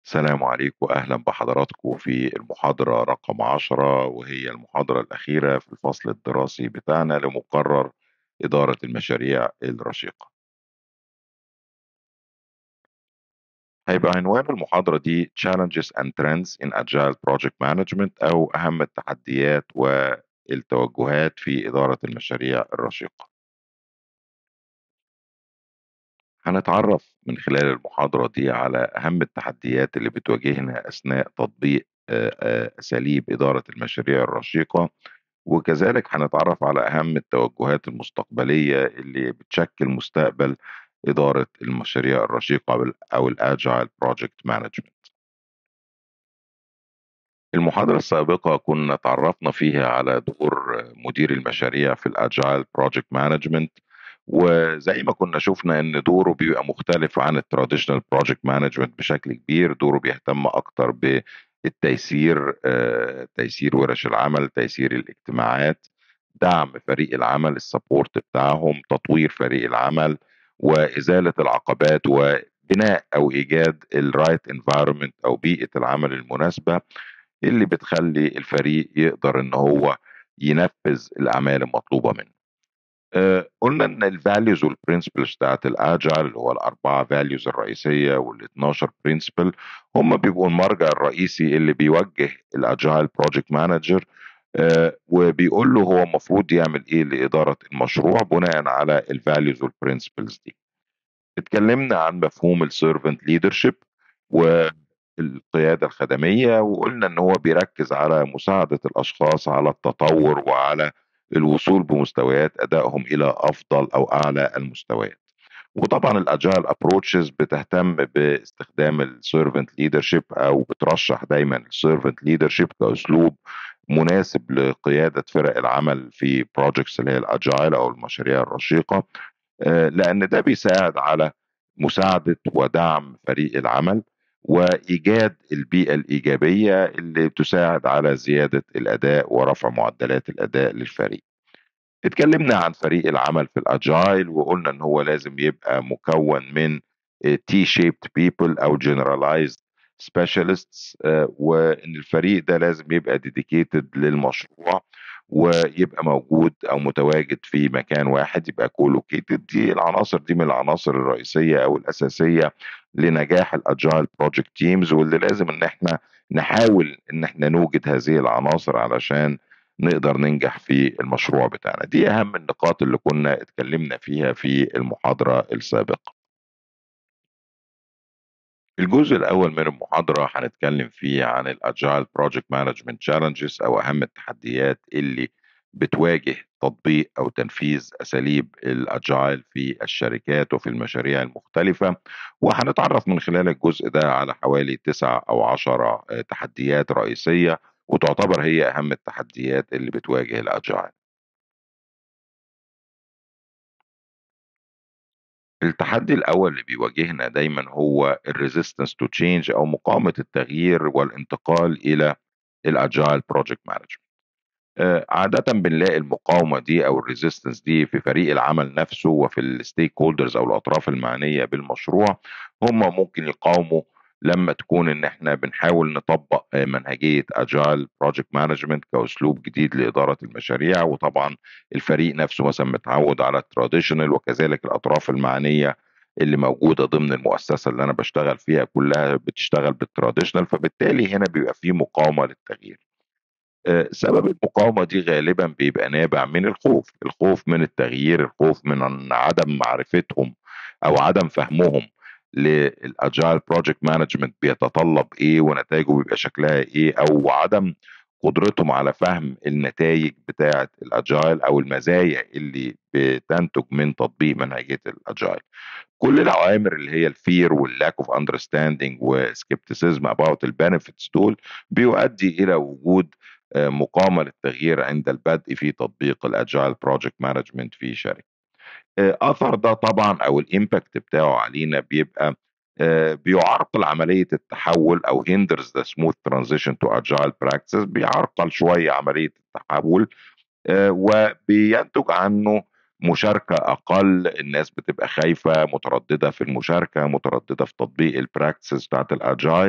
السلام عليكم وأهلا بحضراتكم في المحاضرة رقم عشرة وهي المحاضرة الأخيرة في الفصل الدراسي بتاعنا لمقرر إدارة المشاريع الرشيقة هيبقى عنوان المحاضرة دي Challenges and Trends in Agile Project Management أو أهم التحديات والتوجهات في إدارة المشاريع الرشيقة هنتعرف من خلال المحاضرة دي على أهم التحديات اللي بتواجهنا أثناء تطبيق آه، آه، أساليب إدارة المشاريع الرشيقة وكذلك هنتعرف على أهم التوجهات المستقبلية اللي بتشكل مستقبل إدارة المشاريع الرشيقة أو الأجايل بروجكت مانجمنت المحاضرة السابقة كنا تعرفنا فيها على دور مدير المشاريع في الأجايل بروجكت مانجمنت وزي ما كنا شفنا ان دوره بيبقى مختلف عن التراديشنال بروجكت مانجمنت بشكل كبير دوره بيهتم اكتر بالتيسير آه، تيسير ورش العمل تيسير الاجتماعات دعم فريق العمل السبورت بتاعهم تطوير فريق العمل وازاله العقبات وبناء او ايجاد الرايت انفايرمنت او بيئه العمل المناسبه اللي بتخلي الفريق يقدر ان هو ينفذ الاعمال المطلوبه منه آه، قلنا ان الفاليوز والبرنسبلز بتاعت الاجايل اللي هو الاربعه فاليوز الرئيسيه وال 12 برنسبل هم بيبقوا المرجع الرئيسي اللي بيوجه الاجايل بروجكت مانجر وبيقول له هو المفروض يعمل ايه لاداره المشروع بناء على الفاليوز والبرنسبلز دي. اتكلمنا عن مفهوم السيرفنت ليدرشيب والقياده الخدميه وقلنا ان هو بيركز على مساعده الاشخاص على التطور وعلى الوصول بمستويات ادائهم الى افضل او اعلى المستويات وطبعا الاجايل ابروتشز بتهتم باستخدام السيرفنت ليدرشيب او بترشح دايما السيرفنت ليدرشيب كاسلوب مناسب لقياده فرق العمل في بروجكتس اللي هي الاجايل او المشاريع الرشيقه آه، لان ده بيساعد على مساعده ودعم فريق العمل وايجاد البيئه الايجابيه اللي بتساعد على زياده الاداء ورفع معدلات الاداء للفريق. اتكلمنا عن فريق العمل في الاجايل وقلنا ان هو لازم يبقى مكون من تي شيبد بيبل او جنرالايزد سبيشالستس وان الفريق ده لازم يبقى ديديكيتد للمشروع ويبقى موجود او متواجد في مكان واحد يبقى كولوكيتد دي العناصر دي من العناصر الرئيسيه او الاساسيه لنجاح الاجايل بروجكت تيمز واللي لازم ان احنا نحاول ان احنا نوجد هذه العناصر علشان نقدر ننجح في المشروع بتاعنا دي اهم النقاط اللي كنا اتكلمنا فيها في المحاضره السابقه الجزء الاول من المحاضره هنتكلم فيه عن الاجايل بروجكت مانجمنت تشالنجز او اهم التحديات اللي بتواجه تطبيق او تنفيذ اساليب الاجايل في الشركات وفي المشاريع المختلفه وهنتعرف من خلال الجزء ده على حوالي تسعة او عشرة تحديات رئيسيه وتعتبر هي اهم التحديات اللي بتواجه الاجايل التحدي الاول اللي بيواجهنا دايما هو الريزيستنس تو تشينج او مقاومه التغيير والانتقال الى الاجايل بروجكت مانجمنت عادة بنلاقي المقاومة دي أو الريزيستنس دي في فريق العمل نفسه وفي الستيك هولدرز أو الأطراف المعنية بالمشروع هم ممكن يقاوموا لما تكون ان احنا بنحاول نطبق منهجيه اجايل بروجكت مانجمنت كاسلوب جديد لاداره المشاريع وطبعا الفريق نفسه مثلا متعود على التراديشنال وكذلك الاطراف المعنيه اللي موجوده ضمن المؤسسه اللي انا بشتغل فيها كلها بتشتغل بالتراديشنال فبالتالي هنا بيبقى في مقاومه للتغيير. سبب المقاومه دي غالبا بيبقى نابع من الخوف، الخوف من التغيير، الخوف من عدم معرفتهم او عدم فهمهم للاجايل بروجكت مانجمنت بيتطلب ايه ونتائجه بيبقى شكلها ايه او عدم قدرتهم على فهم النتائج بتاعه الاجايل او المزايا اللي بتنتج من تطبيق منهجيه الاجايل كل العوامل اللي هي الفير واللاك اوف اندرستاندينج وسكيبتيسيزم اباوت البنفيتس دول بيؤدي الى وجود مقاومه للتغيير عند البدء في تطبيق الاجايل بروجكت مانجمنت في شركه اثر ده طبعا او الامباكت بتاعه علينا بيبقى بيعرقل عمليه التحول او hinders the smooth transition to agile practices بيعرقل شويه عمليه التحول وبينتج عنه مشاركه اقل الناس بتبقى خايفه متردده في المشاركه متردده في تطبيق البراكتسز بتاعت الاجايل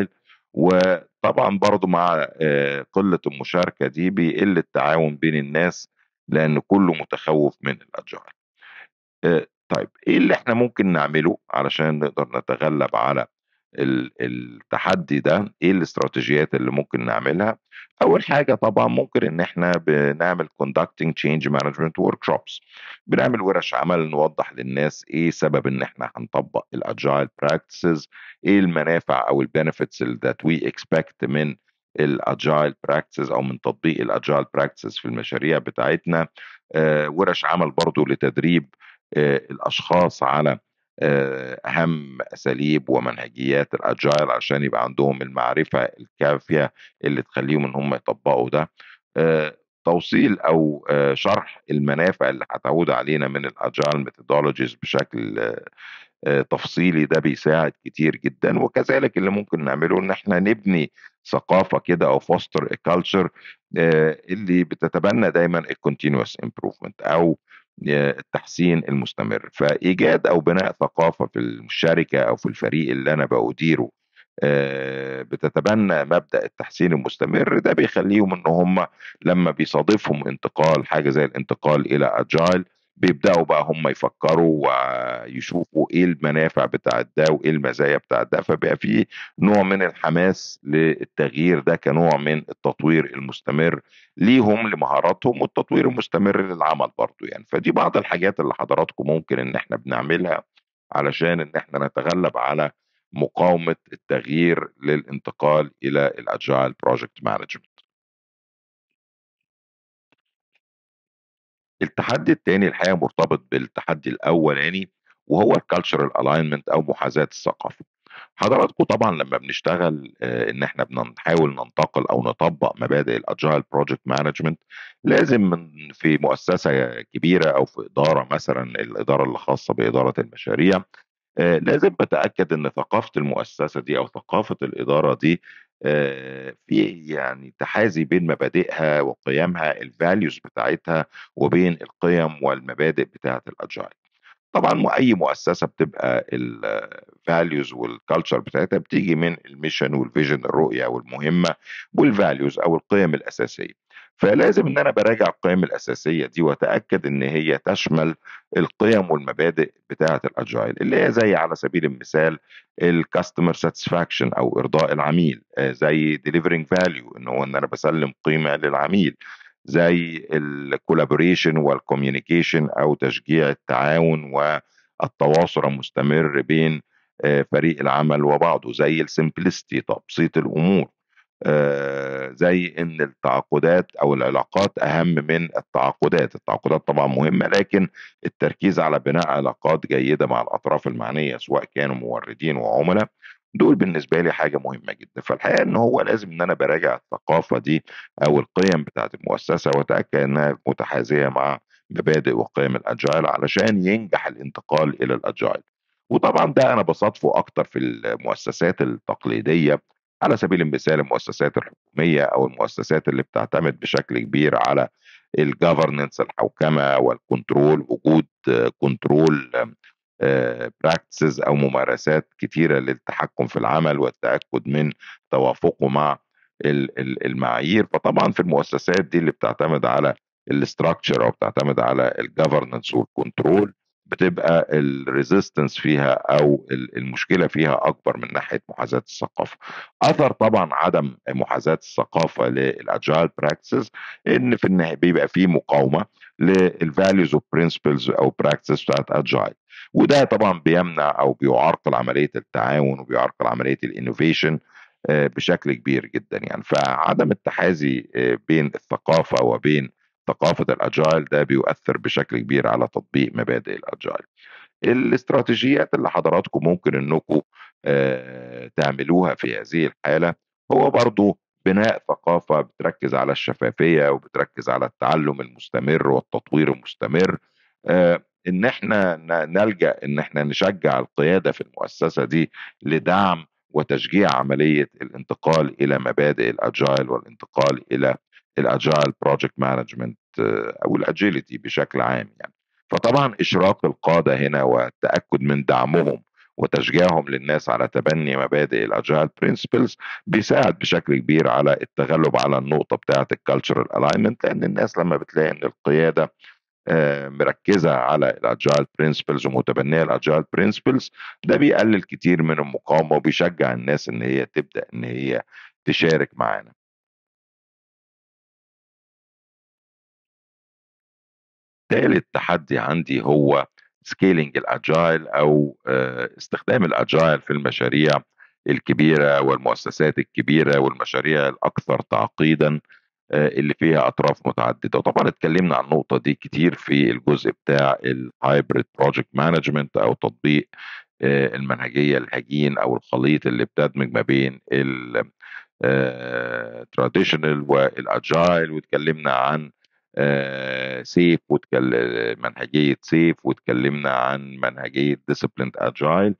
وطبعا برضو مع آه، قلة المشاركة دي بيقل التعاون بين الناس لأن كله متخوف من الأجايل آه، طيب ايه اللي احنا ممكن نعمله علشان نقدر نتغلب على التحدي ده ايه الاستراتيجيات اللي ممكن نعملها اول حاجه طبعا ممكن ان احنا بنعمل conducting change management workshops بنعمل ورش عمل نوضح للناس ايه سبب ان احنا هنطبق الاجايل براكتسز ايه المنافع او البنفيتس that we expect من الاجايل براكتسز او من تطبيق الاجايل براكتسز في المشاريع بتاعتنا آه ورش عمل برضو لتدريب آه الاشخاص على آه، اهم اساليب ومنهجيات الاجايل عشان يبقى عندهم المعرفه الكافيه اللي تخليهم ان هم يطبقوا ده آه، توصيل او آه، شرح المنافع اللي هتعود علينا من الاجايل ميثودولوجيز بشكل تفصيلي ده بيساعد كتير جدا وكذلك اللي ممكن نعمله ان احنا نبني ثقافه كده او فوستر كلتشر اللي بتتبنى دايما الكونتينوس امبروفمنت او التحسين المستمر فايجاد او بناء ثقافه في الشركه او في الفريق اللي انا بأديره آه، بتتبنى مبدا التحسين المستمر ده بيخليهم ان هم لما بيصادفهم انتقال حاجه زي الانتقال الى اجايل بيبداوا بقى هم يفكروا ويشوفوا ايه المنافع بتاعت ده وايه المزايا بتاعت ده فبقى في نوع من الحماس للتغيير ده كنوع من التطوير المستمر ليهم لمهاراتهم والتطوير المستمر للعمل برضو يعني فدي بعض الحاجات اللي حضراتكم ممكن ان احنا بنعملها علشان ان احنا نتغلب على مقاومه التغيير للانتقال الى الاجايل بروجكت مانجمنت التحدي الثاني الحقيقه مرتبط بالتحدي الاولاني وهو الكالتشرال الاينمنت او محاذاه الثقافه حضراتكم طبعا لما بنشتغل آه، ان احنا بنحاول ننتقل او نطبق مبادئ الاجايل بروجكت مانجمنت لازم من في مؤسسه كبيره او في اداره مثلا الاداره اللي خاصه باداره المشاريع آه، لازم بتاكد ان ثقافه المؤسسه دي او ثقافه الاداره دي آه، في يعني تحازي بين مبادئها وقيمها الفاليوز بتاعتها وبين القيم والمبادئ بتاعه الاجايل طبعا اي مؤسسه بتبقى الفاليوز والكالتشر بتاعتها بتيجي من الميشن والفيجن الرؤيه والمهمه والفاليوز او القيم الاساسيه فلازم ان انا براجع القيم الاساسيه دي واتاكد ان هي تشمل القيم والمبادئ بتاعه الاجايل اللي هي زي على سبيل المثال الكاستمر ساتسفاكشن او ارضاء العميل آه، زي ديليفرينج فاليو ان هو ان انا بسلم قيمه للعميل زي الكولابوريشن والكوميونيكيشن او تشجيع التعاون والتواصل المستمر بين آه، فريق العمل وبعضه زي السمبلستي تبسيط الامور آه، زي ان التعاقدات او العلاقات اهم من التعاقدات التعاقدات طبعا مهمه لكن التركيز على بناء علاقات جيده مع الاطراف المعنيه سواء كانوا موردين وعملاء دول بالنسبه لي حاجه مهمه جدا فالحقيقه ان هو لازم ان انا براجع الثقافه دي او القيم بتاعت المؤسسه واتاكد انها متحازيه مع مبادئ وقيم الاجايل علشان ينجح الانتقال الى الاجايل وطبعا ده انا بصادفه اكتر في المؤسسات التقليديه على سبيل المثال المؤسسات الحكوميه او المؤسسات اللي بتعتمد بشكل كبير على الجفرننس الحوكمه والكنترول وجود كنترول براكتسز او ممارسات كتيره للتحكم في العمل والتاكد من توافقه مع المعايير فطبعا في المؤسسات دي اللي بتعتمد على الاستراكشر او بتعتمد على الجفرنس والكنترول بتبقى الريزيستنس فيها او المشكله فيها اكبر من ناحيه محاذاه الثقافه. اثر طبعا عدم محاذاه الثقافه للاجايل براكتسز ان في النهايه بيبقى في مقاومه للفاليوز برنسبلز او براكتسز بتاعت اجايل. وده طبعا بيمنع او بيعرقل عمليه التعاون وبيعرقل عمليه الانوفيشن آه، بشكل كبير جدا يعني فعدم التحازي آه، بين الثقافه وبين ثقافه الاجايل ده بيؤثر بشكل كبير على تطبيق مبادئ الاجايل الاستراتيجيات اللي حضراتكم ممكن انكم آه، تعملوها في هذه الحاله هو برضو بناء ثقافه بتركز على الشفافيه وبتركز على التعلم المستمر والتطوير المستمر ان احنا نلجا ان احنا نشجع القياده في المؤسسه دي لدعم وتشجيع عمليه الانتقال الى مبادئ الاجايل والانتقال الى الاجايل بروجكت مانجمنت او الاجيلتي بشكل عام يعني فطبعا اشراك القاده هنا والتاكد من دعمهم وتشجيعهم للناس على تبني مبادئ الاجايل برنسبلز بيساعد بشكل كبير على التغلب على النقطه بتاعه الكالتشرال الاينمنت لان الناس لما بتلاقي ان القياده آه، مركزه على الاجايل برنسبلز ومتبنيه الاجايل برنسبلز ده بيقلل كتير من المقاومه وبيشجع الناس ان هي تبدا ان هي تشارك معانا ثالث تحدي عندي هو سكيلينج الاجايل او آه، استخدام الاجايل في المشاريع الكبيره والمؤسسات الكبيره والمشاريع الاكثر تعقيدا آه، اللي فيها اطراف متعدده وطبعا اتكلمنا عن النقطه دي كتير في الجزء بتاع الهايبريد بروجكت مانجمنت او تطبيق آه، المنهجيه الهجين او الخليط اللي بتدمج ما بين التراديشنال والاجايل واتكلمنا عن سيف منهجيه سيف واتكلمنا عن منهجيه ديسيبليند اجايل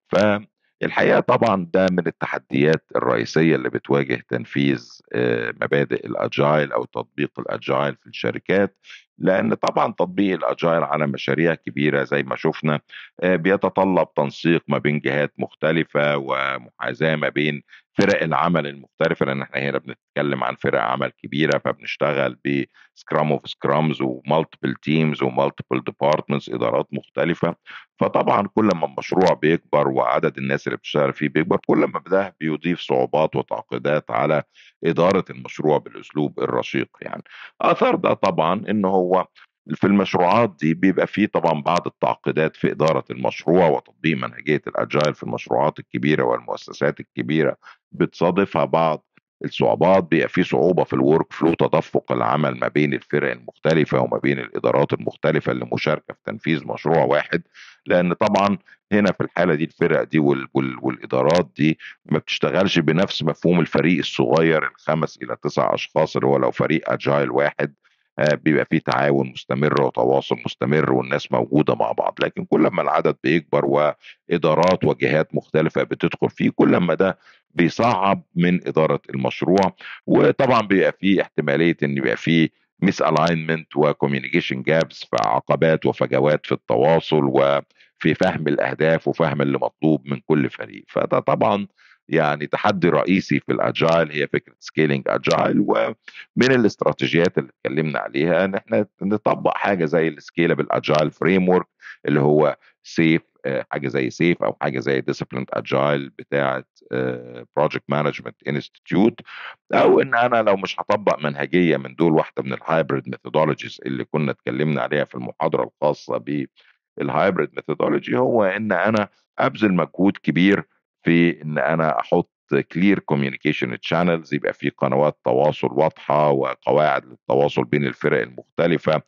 فالحقيقه طبعا ده من التحديات الرئيسيه اللي بتواجه تنفيذ آه، مبادئ الاجايل او تطبيق الاجايل في الشركات لان طبعا تطبيق الاجايل على مشاريع كبيره زي ما شفنا آه، بيتطلب تنسيق ما بين جهات مختلفه ومحاذاه ما بين فرق العمل المختلفه لان احنا هنا بنتكلم عن فرق عمل كبيره فبنشتغل بسكرام اوف سكرامز ومالتيبل تيمز ومالتيبل ديبارتمنتس ادارات مختلفه فطبعا كل ما المشروع بيكبر وعدد الناس اللي بتشتغل فيه بيكبر كل ما ده بيضيف صعوبات وتعقيدات على اداره المشروع بالاسلوب الرشيق يعني اثر ده طبعا ان هو في المشروعات دي بيبقى فيه طبعا بعض التعقيدات في إدارة المشروع وتطبيق منهجية الأجايل في المشروعات الكبيرة والمؤسسات الكبيرة بتصادفها بعض الصعوبات بيبقى في صعوبة في الورك فلو تدفق العمل ما بين الفرق المختلفة وما بين الإدارات المختلفة اللي مشاركة في تنفيذ مشروع واحد لأن طبعا هنا في الحالة دي الفرق دي وال وال والإدارات دي ما بتشتغلش بنفس مفهوم الفريق الصغير الخمس إلى تسع أشخاص اللي هو لو فريق أجايل واحد آه، بيبقى فيه تعاون مستمر وتواصل مستمر والناس موجوده مع بعض لكن كل ما العدد بيكبر وادارات وجهات مختلفه بتدخل فيه كل ما ده بيصعب من اداره المشروع وطبعا بيبقى فيه احتماليه ان يبقى فيه ميس الاينمنت وكوميونيكيشن جابس فعقبات وفجوات في التواصل وفي فهم الاهداف وفهم اللي مطلوب من كل فريق فده طبعا يعني تحدي رئيسي في الاجايل هي فكره سكيلينج اجايل ومن الاستراتيجيات اللي اتكلمنا عليها ان احنا نطبق حاجه زي السكيلبل اجايل فريم ورك اللي هو سيف آه، حاجه زي سيف او حاجه زي ديسيبليند اجايل بتاعه بروجكت مانجمنت انستيتيوت او ان انا لو مش هطبق منهجيه من دول واحده من الهايبريد ميثودولوجيز اللي كنا اتكلمنا عليها في المحاضره الخاصه بالهايبريد ميثودولوجي هو ان انا ابذل مجهود كبير في ان انا احط كلير كوميونيكيشن تشانلز يبقى في قنوات تواصل واضحه وقواعد للتواصل بين الفرق المختلفه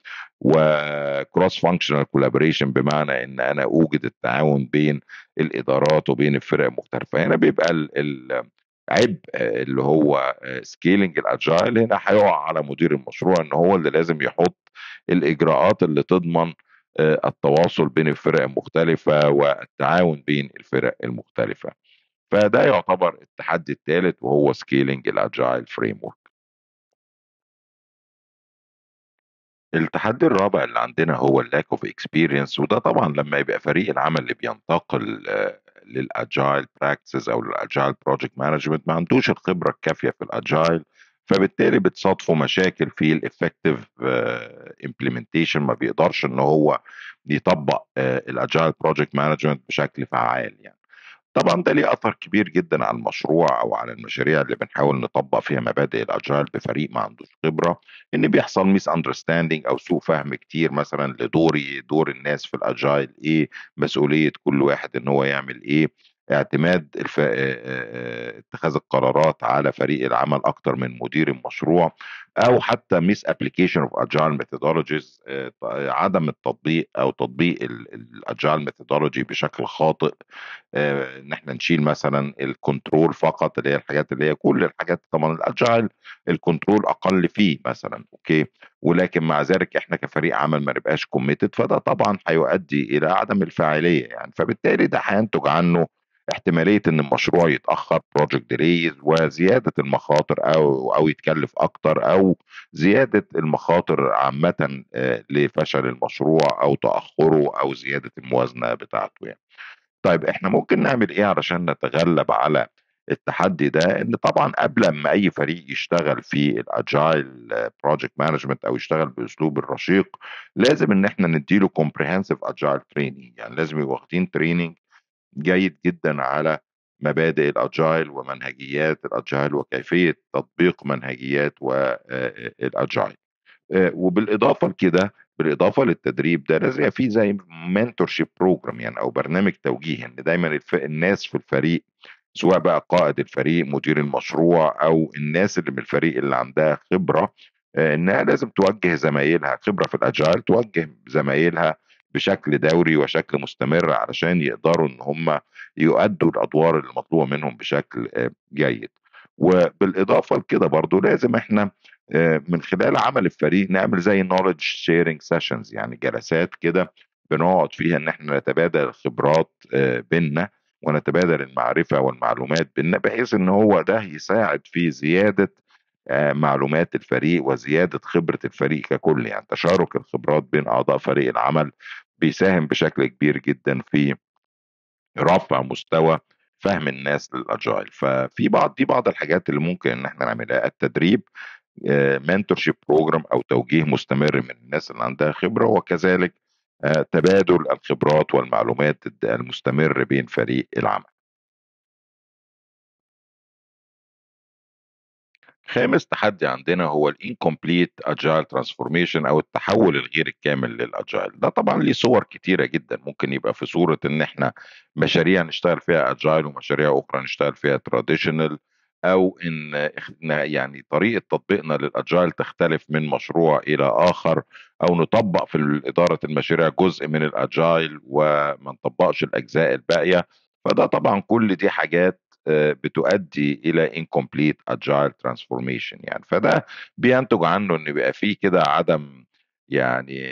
وكروس فانكشنال كولابوريشن بمعنى ان انا اوجد التعاون بين الادارات وبين الفرق المختلفه هنا بيبقى العبء اللي هو سكيلينج الاجايل هنا هيقع على مدير المشروع ان هو اللي لازم يحط الاجراءات اللي تضمن التواصل بين الفرق المختلفه والتعاون بين الفرق المختلفه فده يعتبر التحدي الثالث وهو سكيلينج الاجايل فريم ورك التحدي الرابع اللي عندنا هو اللاك اوف اكسبيرينس وده طبعا لما يبقى فريق العمل اللي بينتقل للاجايل براكتسز او للاجايل بروجكت مانجمنت ما عندوش الخبره الكافيه في الاجايل فبالتالي بتصادفوا مشاكل في الافكتيف امبلمنتيشن ما بيقدرش ان هو يطبق الاجايل بروجكت مانجمنت بشكل فعال يعني طبعا ده ليه اثر كبير جدا على المشروع او على المشاريع اللي بنحاول نطبق فيها مبادئ الاجايل بفريق ما عندوش خبره ان بيحصل ميس اندرستاندينج او سوء فهم كتير مثلا لدوري دور الناس في الاجايل ايه مسؤوليه كل واحد ان هو يعمل ايه اعتماد الف... اتخاذ القرارات على فريق العمل اكتر من مدير المشروع او حتى ميس ابلكيشن اوف اجايل ميثودولوجيز عدم التطبيق او تطبيق الاجايل ميثودولوجي بشكل خاطئ ان احنا نشيل مثلا الكنترول فقط اللي هي الحاجات اللي هي كل الحاجات طبعا الاجايل الكنترول اقل فيه مثلا اوكي ولكن مع ذلك احنا كفريق عمل ما نبقاش كوميتد فده طبعا هيؤدي الى عدم الفاعليه يعني فبالتالي ده هينتج عنه احتماليه ان المشروع يتاخر بروجكت ديليز وزياده المخاطر او او يتكلف اكتر او زياده المخاطر عامه آه، لفشل المشروع او تاخره او زياده الموازنه بتاعته يعني. طيب إحنا ممكن نعمل إيه علشان نتغلب على التحدي ده؟ إن طبعًا قبل أمّا أي فريق يشتغل في الagile project management أو يشتغل بأسلوب الرشيق، لازم إن إحنا ندّي له comprehensive agile training يعني لازم يبقوا واخدين training جيد جدًا على مبادئ الagile ومنهجيات الagile وكيفية تطبيق منهجيات و آآ الagile. آآ وبالإضافة لكده، بالإضافة للتدريب ده لازم يبقى في زي mentorship program يعني أو برنامج توجيهي، إن دايمًا الف الناس في الفريق سواء بقى قائد الفريق، مدير المشروع، أو الناس اللي من الفريق اللي عندها خبرة، آآ إنها لازم توجه زمايلها خبرة في الagile توجه زمايلها بشكل دوري وشكل مستمر علشان يقدروا إن هم يؤدّوا الأدوار المطلوبة منهم بشكل آآ جيد. وبالإضافة لكده برضه لازم إحنا آآ من خلال عمل الفريق نعمل زي knowledge sharing sessions يعني جلسات كده بنقعد فيها إن إحنا نتبادل الخبرات آآ بيننا، ونتبادل المعرفة والمعلومات بيننا، بحيث إن هو ده يساعد في زيادة آآ معلومات الفريق وزيادة خبرة الفريق ككل، يعني تشارك الخبرات بين أعضاء فريق العمل بيساهم بشكل كبير جدًا في رفع مستوى فهم الناس للagile ففي بعض دي بعض الحاجات اللي ممكن إن إحنا نعملها، التدريب آآ mentorship program أو توجيه مستمر من الناس اللي عندها خبرة، وكذلك آآ تبادل الخبرات والمعلومات الد المستمر بين فريق العمل. خامس تحدي عندنا هو الincomplete agile transformation أو التحول الغير الكامل للagile ده طبعًا ليه صور كتيرة جدًا، ممكن يبقى في صورة إن إحنا مشاريع نشتغل فيها agile ومشاريع أخرى نشتغل فيها traditional أو إن إحنا يعني طريقة تطبيقنا للagile تختلف من مشروع إلى آخر، أو نطبّق في ال إدارة المشاريع جزء من الagile وما نطبّقش الأجزاء الباقية، فده طبعًا كل دي حاجات آآ بتؤدي إلى incomplete agile transformation يعني، فده بينتج عنه إن بيبقى في كده عدم يعني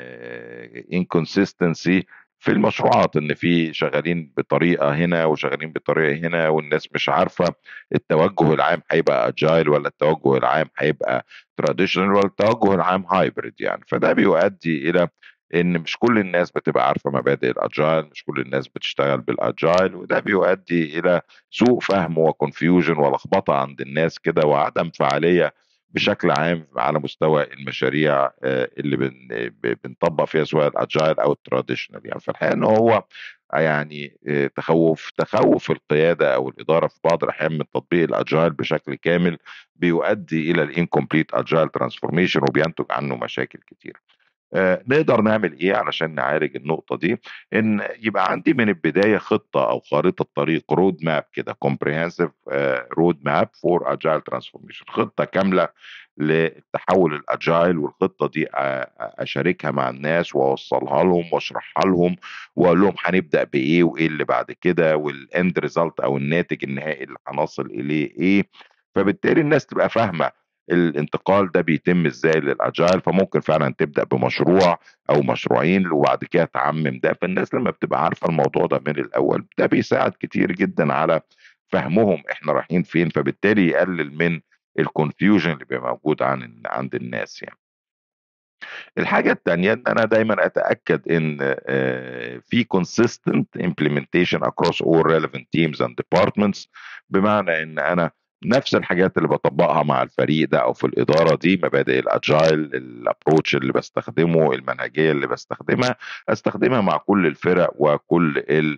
inconsistency في المشروعات، إن في شغالين بطريقة هنا وشغالين بطريقة هنا، والناس مش عارفة التوجه العام هيبقى agile والّا التوجه العام هيبقى traditional والّا التوجه العام hybrid يعني، فده بيؤدي إلى إن مش كل الناس بتبقى عارفة مبادئ الagile مش كل الناس بتشتغل بالagile وده بيؤدي إلى سوء فهم وconfusion ولخبطة عند الناس كده وعدم فعالية بشكل عام على مستوى المشاريع آآ اللي بن ب بنطبّق فيها سواء الagile أو الtraditional يعني، فالحقيقة إن هو يعني آآ تخوّف تخوّف القيادة أو الإدارة في بعض الأحيان من تطبيق الagile بشكل كامل، بيؤدي إلى الincomplete agile transformation وبينتج عنه مشاكل كتيرة. آآ نقدر نعمل إيه علشان نعالج النقطة دي؟ إن يبقى عندي من البداية خطة أو خارطة طريق road map كده comprehensive آآ road map for agile transformation خطة كاملة للتحول الagile والخطة دي آآ أشاركها مع الناس وأوصّلها لهم وأشرحها لهم وأقول لهم هنبدأ بإيه وإيه اللي بعد كده والend result أو الناتج النهائي اللي هنصل إليه إيه، فبالتالي الناس تبقى فاهمة الانتقال ده بيتم إزاي للagile فممكن فعلًا تبدأ بمشروع أو مشروعين وبعد كده تعمّم ده، فالناس لمّا بتبقى عارفة الموضوع ده من الأول، ده بيساعد كتير جدًا على فهمهم إحنا رايحين فين، فبالتالي يقلل من الconfusion اللي بيبقى موجود عن عند الناس يعني. الحاجة التانية إن أنا دايمًا أتأكد إن آآ في consistent implementation across all relevant teams and departments بمعنى إن أنا نفس الحاجات اللي باطبّقها مع الفريق ده أو في الإدارة دي مبادئ الagile الapproach اللي باستخدمه، المنهجية اللي باستخدمها، أستخدمها مع كل الفرق وكل ال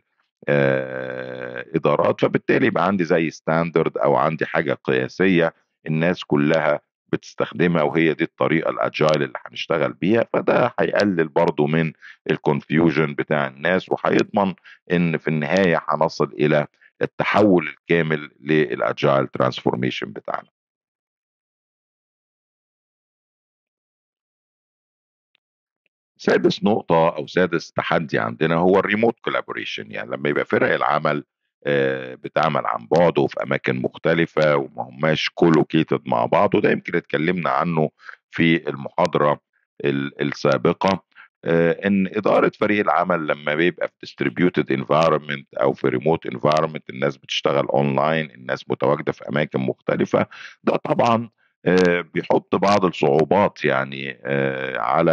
آآ إدارات، فبالتالي يبقى عندي زي standard أو عندي حاجة قياسية الناس كلها بتستخدمها وهي دي الطريقة الagile اللي هنشتغل بيها، فده هيقلل برضه من الconfusion بتاع الناس وهيضمن إن في النهاية هنصل إلى التحول الكامل للagile transformation بتاعنا. سادس نقطة أو سادس تحدي عندنا هو الremote collaboration يعني لمّا يبقى فرق العمل آآ بتعمل عن بُعد وفي أماكن مختلفة وما هماش collocated مع بعض وده يمكن اتكلمنا عنه في المحاضرة ال السابقة، آآ إن إدارة فريق العمل لمّا بيبقى في distributed environment أو في remote environment الناس بتشتغل online الناس متواجدة في أماكن مختلفة، ده طبعًا آآ بيحط بعض الصعوبات يعني آآ على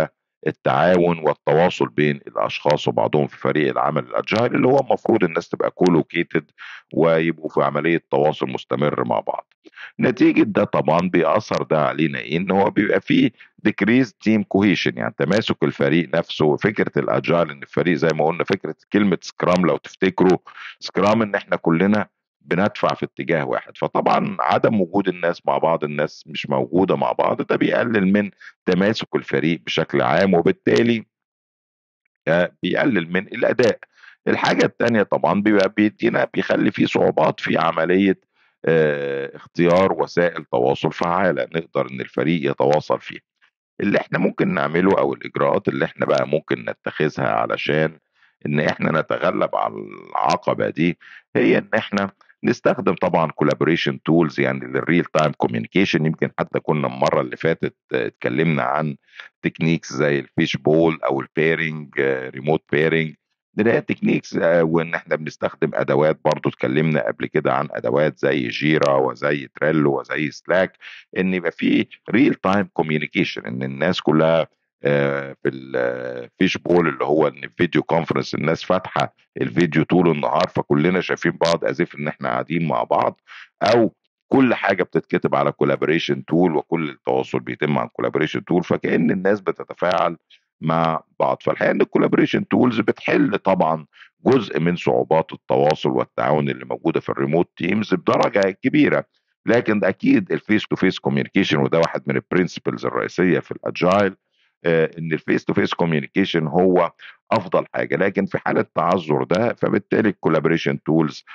التعاون والتواصل بين الاشخاص وبعضهم في فريق العمل الاجايل اللي هو المفروض الناس تبقى كولوكيتد ويبقوا في عمليه تواصل مستمر مع بعض نتيجه ده طبعا بيأثر ده علينا ايه ان هو بيبقى فيه ديكريز تيم كوهيشن يعني تماسك الفريق نفسه فكره الاجايل ان الفريق زي ما قلنا فكره كلمه سكرام لو تفتكروا سكرام ان احنا كلنا بندفع في اتجاه واحد فطبعا عدم وجود الناس مع بعض الناس مش موجودة مع بعض ده بيقلل من تماسك الفريق بشكل عام وبالتالي آه، بيقلل من الأداء الحاجة التانية طبعا بيبقى بيدينا بيخلي فيه صعوبات في عملية اه اختيار وسائل تواصل فعالة نقدر ان الفريق يتواصل فيها اللي احنا ممكن نعمله او الاجراءات اللي احنا بقى ممكن نتخذها علشان ان احنا نتغلب على العقبة دي هي ان احنا نستخدم طبعا كولابوريشن تولز يعني للريل تايم كوميونيكيشن يمكن حتى كنا المره اللي فاتت اتكلمنا عن تكنيكس زي الفيش بول او البيرنج ريموت بيرنج نلاقي تكنيكس وان احنا بنستخدم ادوات برضو اتكلمنا قبل كده عن ادوات زي جيرا وزي تريلو وزي سلاك ان يبقى في ريل تايم كوميونيكيشن ان الناس كلها في الفيش بول اللي هو ان فيديو كونفرنس الناس فاتحه الفيديو طول النهار فكلنا شايفين بعض ازف ان احنا قاعدين مع بعض او كل حاجه بتتكتب على كولابوريشن تول وكل التواصل بيتم عن كولابوريشن تول فكان الناس بتتفاعل مع بعض فالحقيقه ان الكولابوريشن تولز بتحل طبعا جزء من صعوبات التواصل والتعاون اللي موجوده في الريموت تيمز بدرجه كبيره لكن اكيد الفيس تو فيس كوميونيكيشن وده واحد من البرنسبلز الرئيسيه في الاجايل ان الفيس تو فيس كوميونيكيشن هو افضل حاجه لكن في حاله تعذر ده فبالتالي الكولابوريشن تولز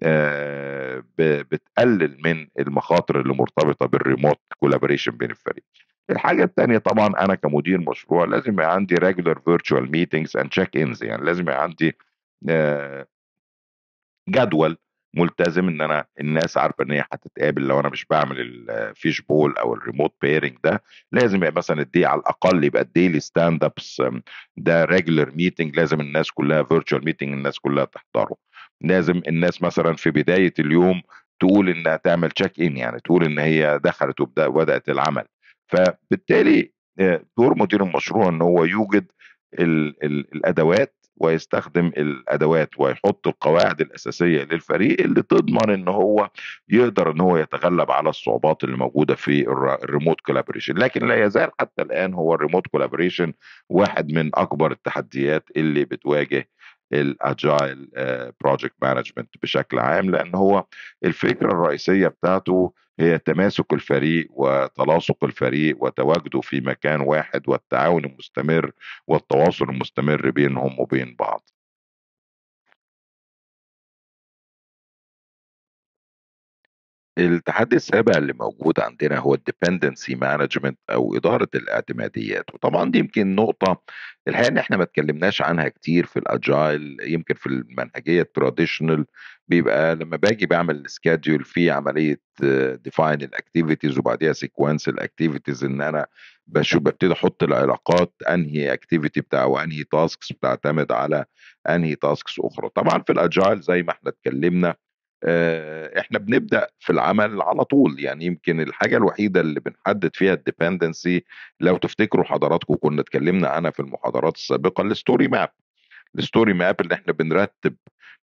بتقلل من المخاطر اللي مرتبطه بالريموت كولابوريشن بين الفريق الحاجة الثانية طبعا أنا كمدير مشروع لازم يبقى عندي regular virtual meetings and check-ins يعني لازم يبقى عندي جدول ملتزم ان انا الناس عارفه ان هي هتتقابل لو انا مش بعمل الفيش بول او الريموت بيرنج ده لازم يبقى مثلا الدي على الاقل يبقى الديلي ستاند ابس ده ريجولر ميتنج لازم الناس كلها فيرتشوال ميتنج الناس كلها تحضره لازم الناس مثلا في بدايه اليوم تقول انها تعمل تشيك ان يعني تقول ان هي دخلت وبدات العمل فبالتالي دور مدير المشروع ان هو يوجد ال ال الادوات ويستخدم الادوات ويحط القواعد الاساسيه للفريق اللي تضمن ان هو يقدر ان هو يتغلب على الصعوبات اللي موجوده في الريموت كولابوريشن لكن لا يزال حتى الان هو الريموت كولابوريشن واحد من اكبر التحديات اللي بتواجه الاجايل بروجكت مانجمنت بشكل عام لان هو الفكره الرئيسيه بتاعته هي تماسك الفريق وتلاصق الفريق وتواجده في مكان واحد والتعاون المستمر والتواصل المستمر بينهم وبين بعض التحدي السابع اللي موجود عندنا هو الديبندنسي مانجمنت او اداره الاعتماديات وطبعا دي يمكن نقطه الحقيقه ان احنا ما اتكلمناش عنها كتير في الاجايل يمكن في المنهجيه التراديشنال بيبقى لما باجي بعمل سكادجول في عمليه ديفاين الاكتيفيتيز وبعديها سيكونس الاكتيفيتيز ان انا بشوف ببتدي احط العلاقات انهي اكتيفيتي بتاع وانهي تاسكس بتعتمد على انهي تاسكس اخرى طبعا في الاجايل زي ما احنا اتكلمنا احنا بنبدا في العمل على طول يعني يمكن الحاجه الوحيده اللي بنحدد فيها الديبندنسي لو تفتكروا حضراتكم كنا اتكلمنا عنها في المحاضرات السابقه الستوري ماب الستوري ماب اللي احنا بنرتب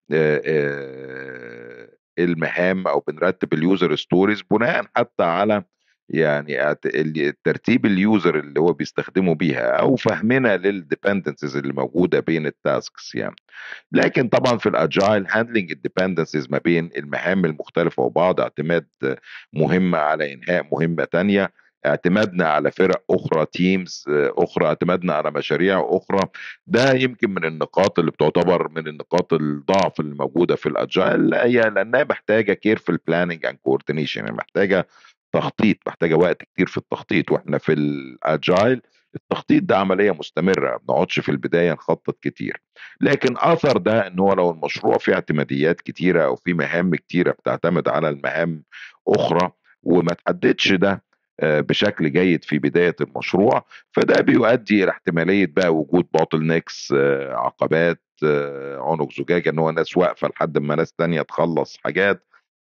المهام او بنرتب اليوزر ستوريز بناء حتى على يعني ترتيب اليوزر اللي هو بيستخدمه بيها او فهمنا للديبندنسز اللي موجوده بين التاسكس يعني لكن طبعا في الاجايل هاندلنج الديبندنسز ما بين المهام المختلفه وبعض اعتماد مهمه على انهاء مهمه تانية اعتمادنا على فرق اخرى تيمز اخرى اعتمادنا على مشاريع اخرى ده يمكن من النقاط اللي بتعتبر من النقاط الضعف اللي موجوده في الاجايل هي لانها محتاجه كيرفل بلاننج اند كوردينيشن يعني محتاجه تخطيط محتاجه وقت كتير في التخطيط واحنا في الاجايل التخطيط ده عمليه مستمره ما بنقعدش في البدايه نخطط كتير لكن اثر ده ان هو لو المشروع فيه اعتماديات كتيره او في مهام كتيره بتعتمد على المهام اخرى وما تحددش ده بشكل جيد في بدايه المشروع فده بيؤدي الى احتماليه بقى وجود بوتل نيكس عقبات عنق زجاجه ان هو ناس واقفه لحد ما ناس تانية تخلص حاجات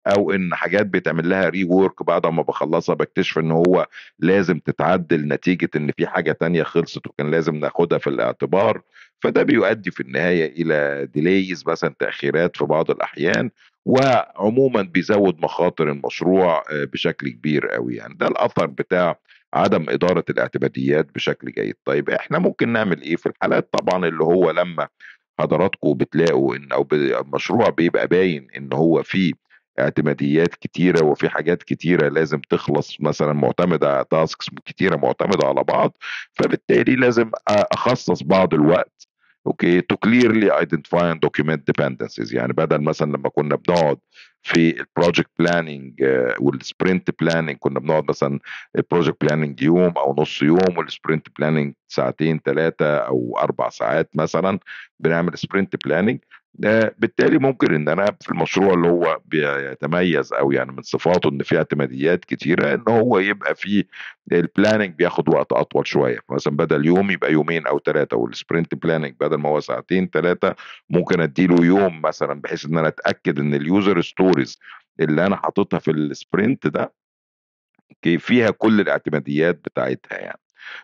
او ان حاجات بيتعمل لها ري وورك بعد ما بخلصها بكتشف ان هو لازم تتعدل نتيجه ان في حاجه تانية خلصت وكان لازم ناخدها في الاعتبار فده بيؤدي في النهايه الى ديليز مثلا تاخيرات في بعض الاحيان وعموما بيزود مخاطر المشروع آه، بشكل كبير قوي يعني ده الاثر بتاع عدم اداره الاعتماديات بشكل جيد طيب احنا ممكن نعمل ايه في الحالات طبعا اللي هو لما حضراتكم بتلاقوا ان او المشروع بيبقى باين ان هو فيه اعتماديات كتيرة وفي حاجات كتيرة لازم تخلص مثلا معتمدة على تاسكس كتيرة معتمدة على بعض فبالتالي لازم أخصص بعض الوقت اوكي تو كليرلي ايدنتيفاي اند دوكيمنت ديبندنسز يعني بدل مثلا لما كنا بنقعد في البروجكت بلاننج والسبرنت بلاننج كنا بنقعد مثلا البروجكت بلاننج يوم او نص يوم والسبرنت بلاننج ساعتين ثلاثه او اربع ساعات مثلا بنعمل سبرنت بلاننج بالتالي ممكن ان انا في المشروع اللي هو بيتميز او يعني من صفاته ان فيه اعتماديات كتيره ان هو يبقى فيه البلاننج بياخد وقت اطول شويه مثلا بدل يوم يبقى يومين او ثلاثه والسبرنت بلاننج بدل ما هو ساعتين ثلاثه ممكن اديله يوم مثلا بحيث ان انا اتاكد ان اليوزر ستوريز اللي انا حاططها في السبرنت ده فيها كل الاعتماديات بتاعتها يعني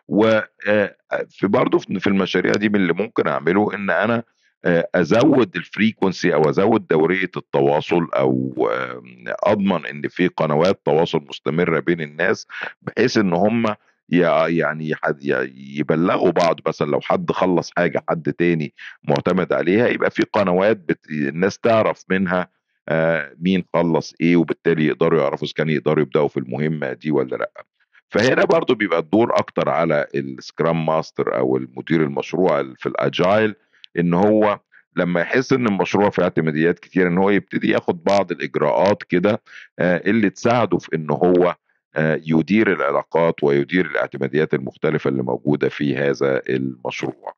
وفي برضه في المشاريع دي من اللي ممكن اعمله ان انا ازود الفريكونسي او ازود دوريه التواصل او اضمن ان في قنوات تواصل مستمره بين الناس بحيث ان هم يعني يبلغوا بعض مثلا لو حد خلص حاجه حد تاني معتمد عليها يبقى في قنوات بت... الناس تعرف منها آه مين خلص ايه وبالتالي يقدروا يعرفوا اذا كان يقدروا يبداوا في المهمه دي ولا لا فهنا برضو بيبقى الدور اكتر على السكرام ماستر او المدير المشروع في الاجايل ان هو لما يحس ان المشروع فيه اعتماديات كتير ان هو يبتدي ياخد بعض الاجراءات كده آه اللي تساعده في ان هو آه يدير العلاقات ويدير الاعتماديات المختلفه اللي موجوده في هذا المشروع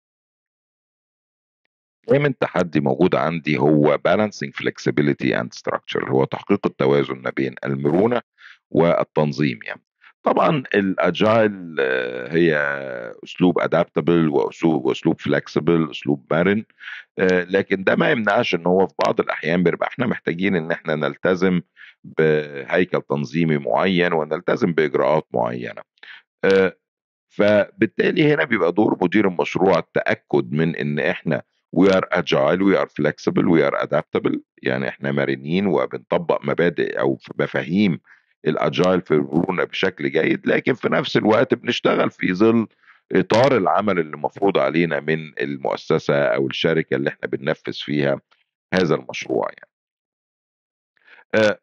دايما تحدي موجود عندي هو balancing flexibility and structure هو تحقيق التوازن ما بين المرونة والتنظيم يعني طبعا الاجايل هي اسلوب ادابتبل واسلوب واسلوب فلكسبل اسلوب مرن لكن ده ما يمنعش ان هو في بعض الاحيان بيبقى احنا محتاجين ان احنا نلتزم بهيكل تنظيمي معين ونلتزم باجراءات معينه فبالتالي هنا بيبقى دور مدير المشروع التاكد من ان احنا we are agile we are flexible we are adaptable يعني احنا مرنين وبنطبق مبادئ او مفاهيم الاجايل في المرونه بشكل جيد لكن في نفس الوقت بنشتغل في ظل اطار العمل اللي مفروض علينا من المؤسسه او الشركه اللي احنا بننفذ فيها هذا المشروع يعني. آه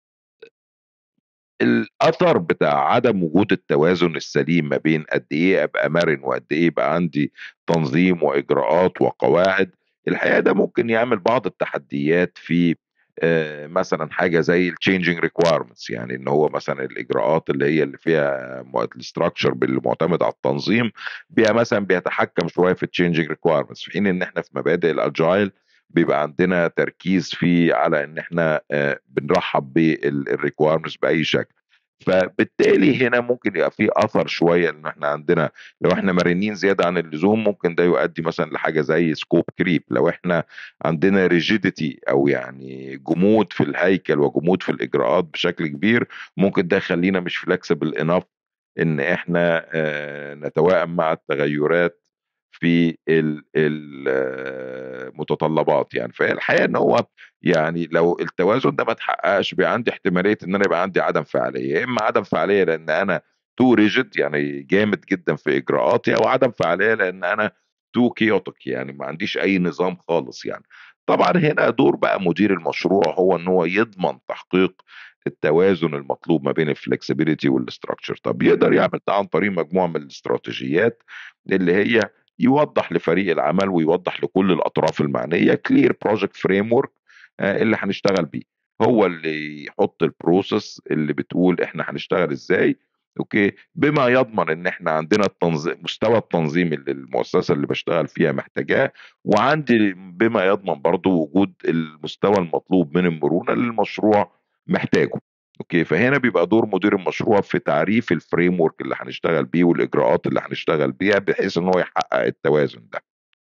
الاثر بتاع عدم وجود التوازن السليم ما بين قد ايه ابقى مرن وقد ايه يبقى عندي تنظيم واجراءات وقواعد الحقيقه ده ممكن يعمل بعض التحديات في آه مثلا حاجه زي التشينجينج ريكويرمنتس يعني ان هو مثلا الاجراءات اللي هي اللي فيها الاستراكشر المعتمد على التنظيم بيها مثلا بيتحكم شويه في التشينجينج ريكويرمنتس في حين ان احنا في مبادئ الاجايل بيبقى عندنا تركيز فيه على ان احنا بنرحب بالريكويرمنتس باي شكل فبالتالي هنا ممكن يبقى في اثر شويه ان احنا عندنا لو احنا مرنين زياده عن اللزوم ممكن ده يؤدي مثلا لحاجه زي سكوب كريب لو احنا عندنا ريجيديتي او يعني جمود في الهيكل وجمود في الاجراءات بشكل كبير ممكن ده يخلينا مش فلكسبل انف ان احنا نتوائم مع التغيرات في المتطلبات يعني فالحقيقه ان هو يعني لو التوازن ده ما اتحققش بيبقى عندي احتماليه ان انا يبقى عندي عدم فعاليه يا اما عدم فعاليه لان انا تو ريجيد يعني جامد جدا في اجراءاتي او عدم فعاليه لان انا تو كيوتك يعني ما عنديش اي نظام خالص يعني طبعا هنا دور بقى مدير المشروع هو ان هو يضمن تحقيق التوازن المطلوب ما بين الفلكسبيليتي والاستراكشر طب يقدر يعمل ده عن طريق مجموعه من الاستراتيجيات اللي هي يوضح لفريق العمل ويوضح لكل الاطراف المعنيه كلير بروجكت فريم ورك اللي هنشتغل بيه هو اللي يحط البروسيس اللي بتقول احنا هنشتغل ازاي اوكي بما يضمن ان احنا عندنا التنظيم مستوى التنظيم اللي المؤسسه اللي بشتغل فيها محتاجاه وعندي بما يضمن برضو وجود المستوى المطلوب من المرونه اللي المشروع محتاجه اوكي فهنا بيبقى دور مدير المشروع في تعريف الفريم ورك اللي هنشتغل بيه والاجراءات اللي هنشتغل بيها بحيث ان هو يحقق التوازن ده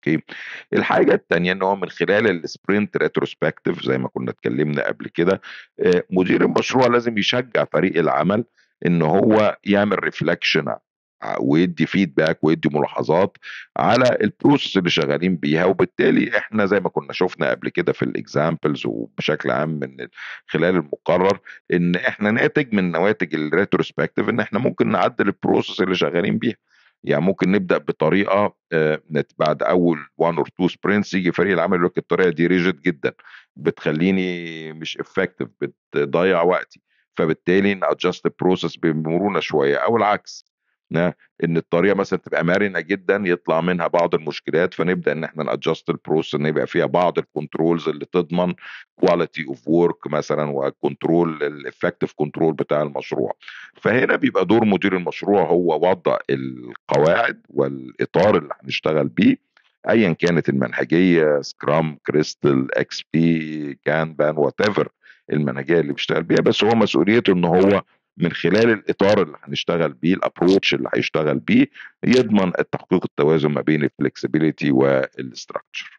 اوكي الحاجه الثانيه ان هو من خلال السبرنت ريتروسبكتيف زي ما كنا اتكلمنا قبل كده آه، مدير المشروع لازم يشجع فريق العمل ان هو يعمل ريفلكشن ويدي فيدباك ويدي ملاحظات على البروسيس اللي شغالين بيها وبالتالي احنا زي ما كنا شفنا قبل كده في الاكزامبلز وبشكل عام من خلال المقرر ان احنا ناتج من نواتج الريتروسبكتيف ان احنا ممكن نعدل البروسيس اللي شغالين بيها يعني ممكن نبدا بطريقه آه، بعد اول 1 اور 2 سبرنتس يجي فريق العمل يقول لك الطريقه دي ريجيد جدا بتخليني مش افكتيف بتضيع وقتي فبالتالي نادجست البروسيس بمرونه شويه او العكس ان الطريقه مثلا تبقى مرنه جدا يطلع منها بعض المشكلات فنبدا ان احنا نادجست البروسيس ان يبقى فيها بعض الكنترولز اللي تضمن كواليتي اوف ورك مثلا وكنترول الافكتيف كنترول بتاع المشروع فهنا بيبقى دور مدير المشروع هو وضع القواعد والاطار اللي هنشتغل بيه ايا كانت المنهجيه سكرام كريستال اكس بي كانبان وات ايفر المنهجيه اللي بيشتغل بيها بس هو مسؤوليته ان هو من خلال الاطار اللي هنشتغل بيه الابروتش اللي هيشتغل بيه يضمن تحقيق التوازن ما بين الفلكسبيليتي والاستراكشر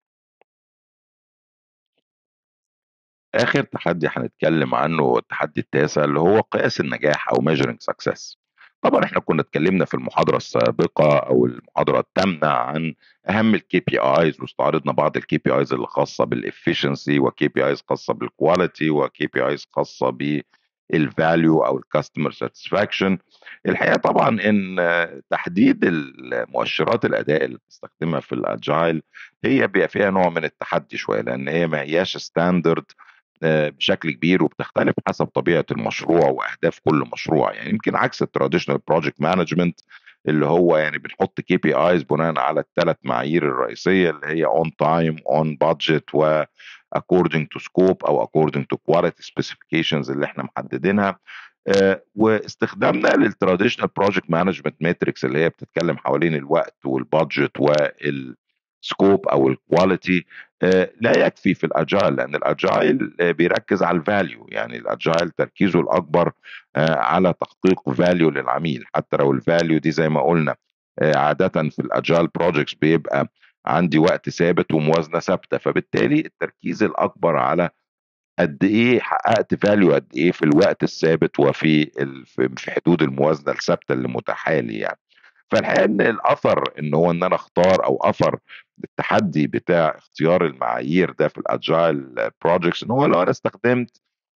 اخر تحدي هنتكلم عنه التحدي التاسع اللي هو قياس النجاح او measuring success طبعا احنا كنا اتكلمنا في المحاضره السابقه او المحاضره الثامنه عن اهم الكي بي ايز واستعرضنا بعض الكي بي ايز اللي خاصه بالافشنسي وكي بي ايز خاصه بالكواليتي وكي بي ايز خاصه الفاليو او الكاستمر ساتسفاكشن الحقيقه طبعا ان تحديد المؤشرات الاداء اللي بتستخدمها في الاجايل هي بيبقى فيها نوع من التحدي شويه لان هي ما هياش ستاندرد آه، بشكل كبير وبتختلف حسب طبيعه المشروع واهداف كل مشروع يعني يمكن عكس التراديشنال بروجكت مانجمنت اللي هو يعني بنحط كي بي ايز بناء على الثلاث معايير الرئيسيه اللي هي اون تايم اون بادجت و according to scope او according to quality specifications اللي احنا محددينها آه، واستخدامنا للتراديشنال بروجكت مانجمنت ماتريكس اللي هي بتتكلم حوالين الوقت والبادجت والسكوب او الكواليتي آه، لا يكفي في الاجايل لان الاجايل آه، بيركز على الفاليو يعني الاجايل تركيزه الاكبر على تحقيق فاليو للعميل حتى لو الفاليو دي زي ما قلنا عاده في الاجايل بروجكتس بيبقى عندي وقت ثابت وموازنه ثابته فبالتالي التركيز الاكبر على قد ايه حققت فاليو قد ايه في الوقت الثابت وفي في حدود الموازنه الثابته اللي متاحه لي يعني فالحقيقه ان الاثر ان هو ان انا اختار او اثر التحدي بتاع اختيار المعايير ده في الاجايل بروجكتس ان هو لو انا استخدمت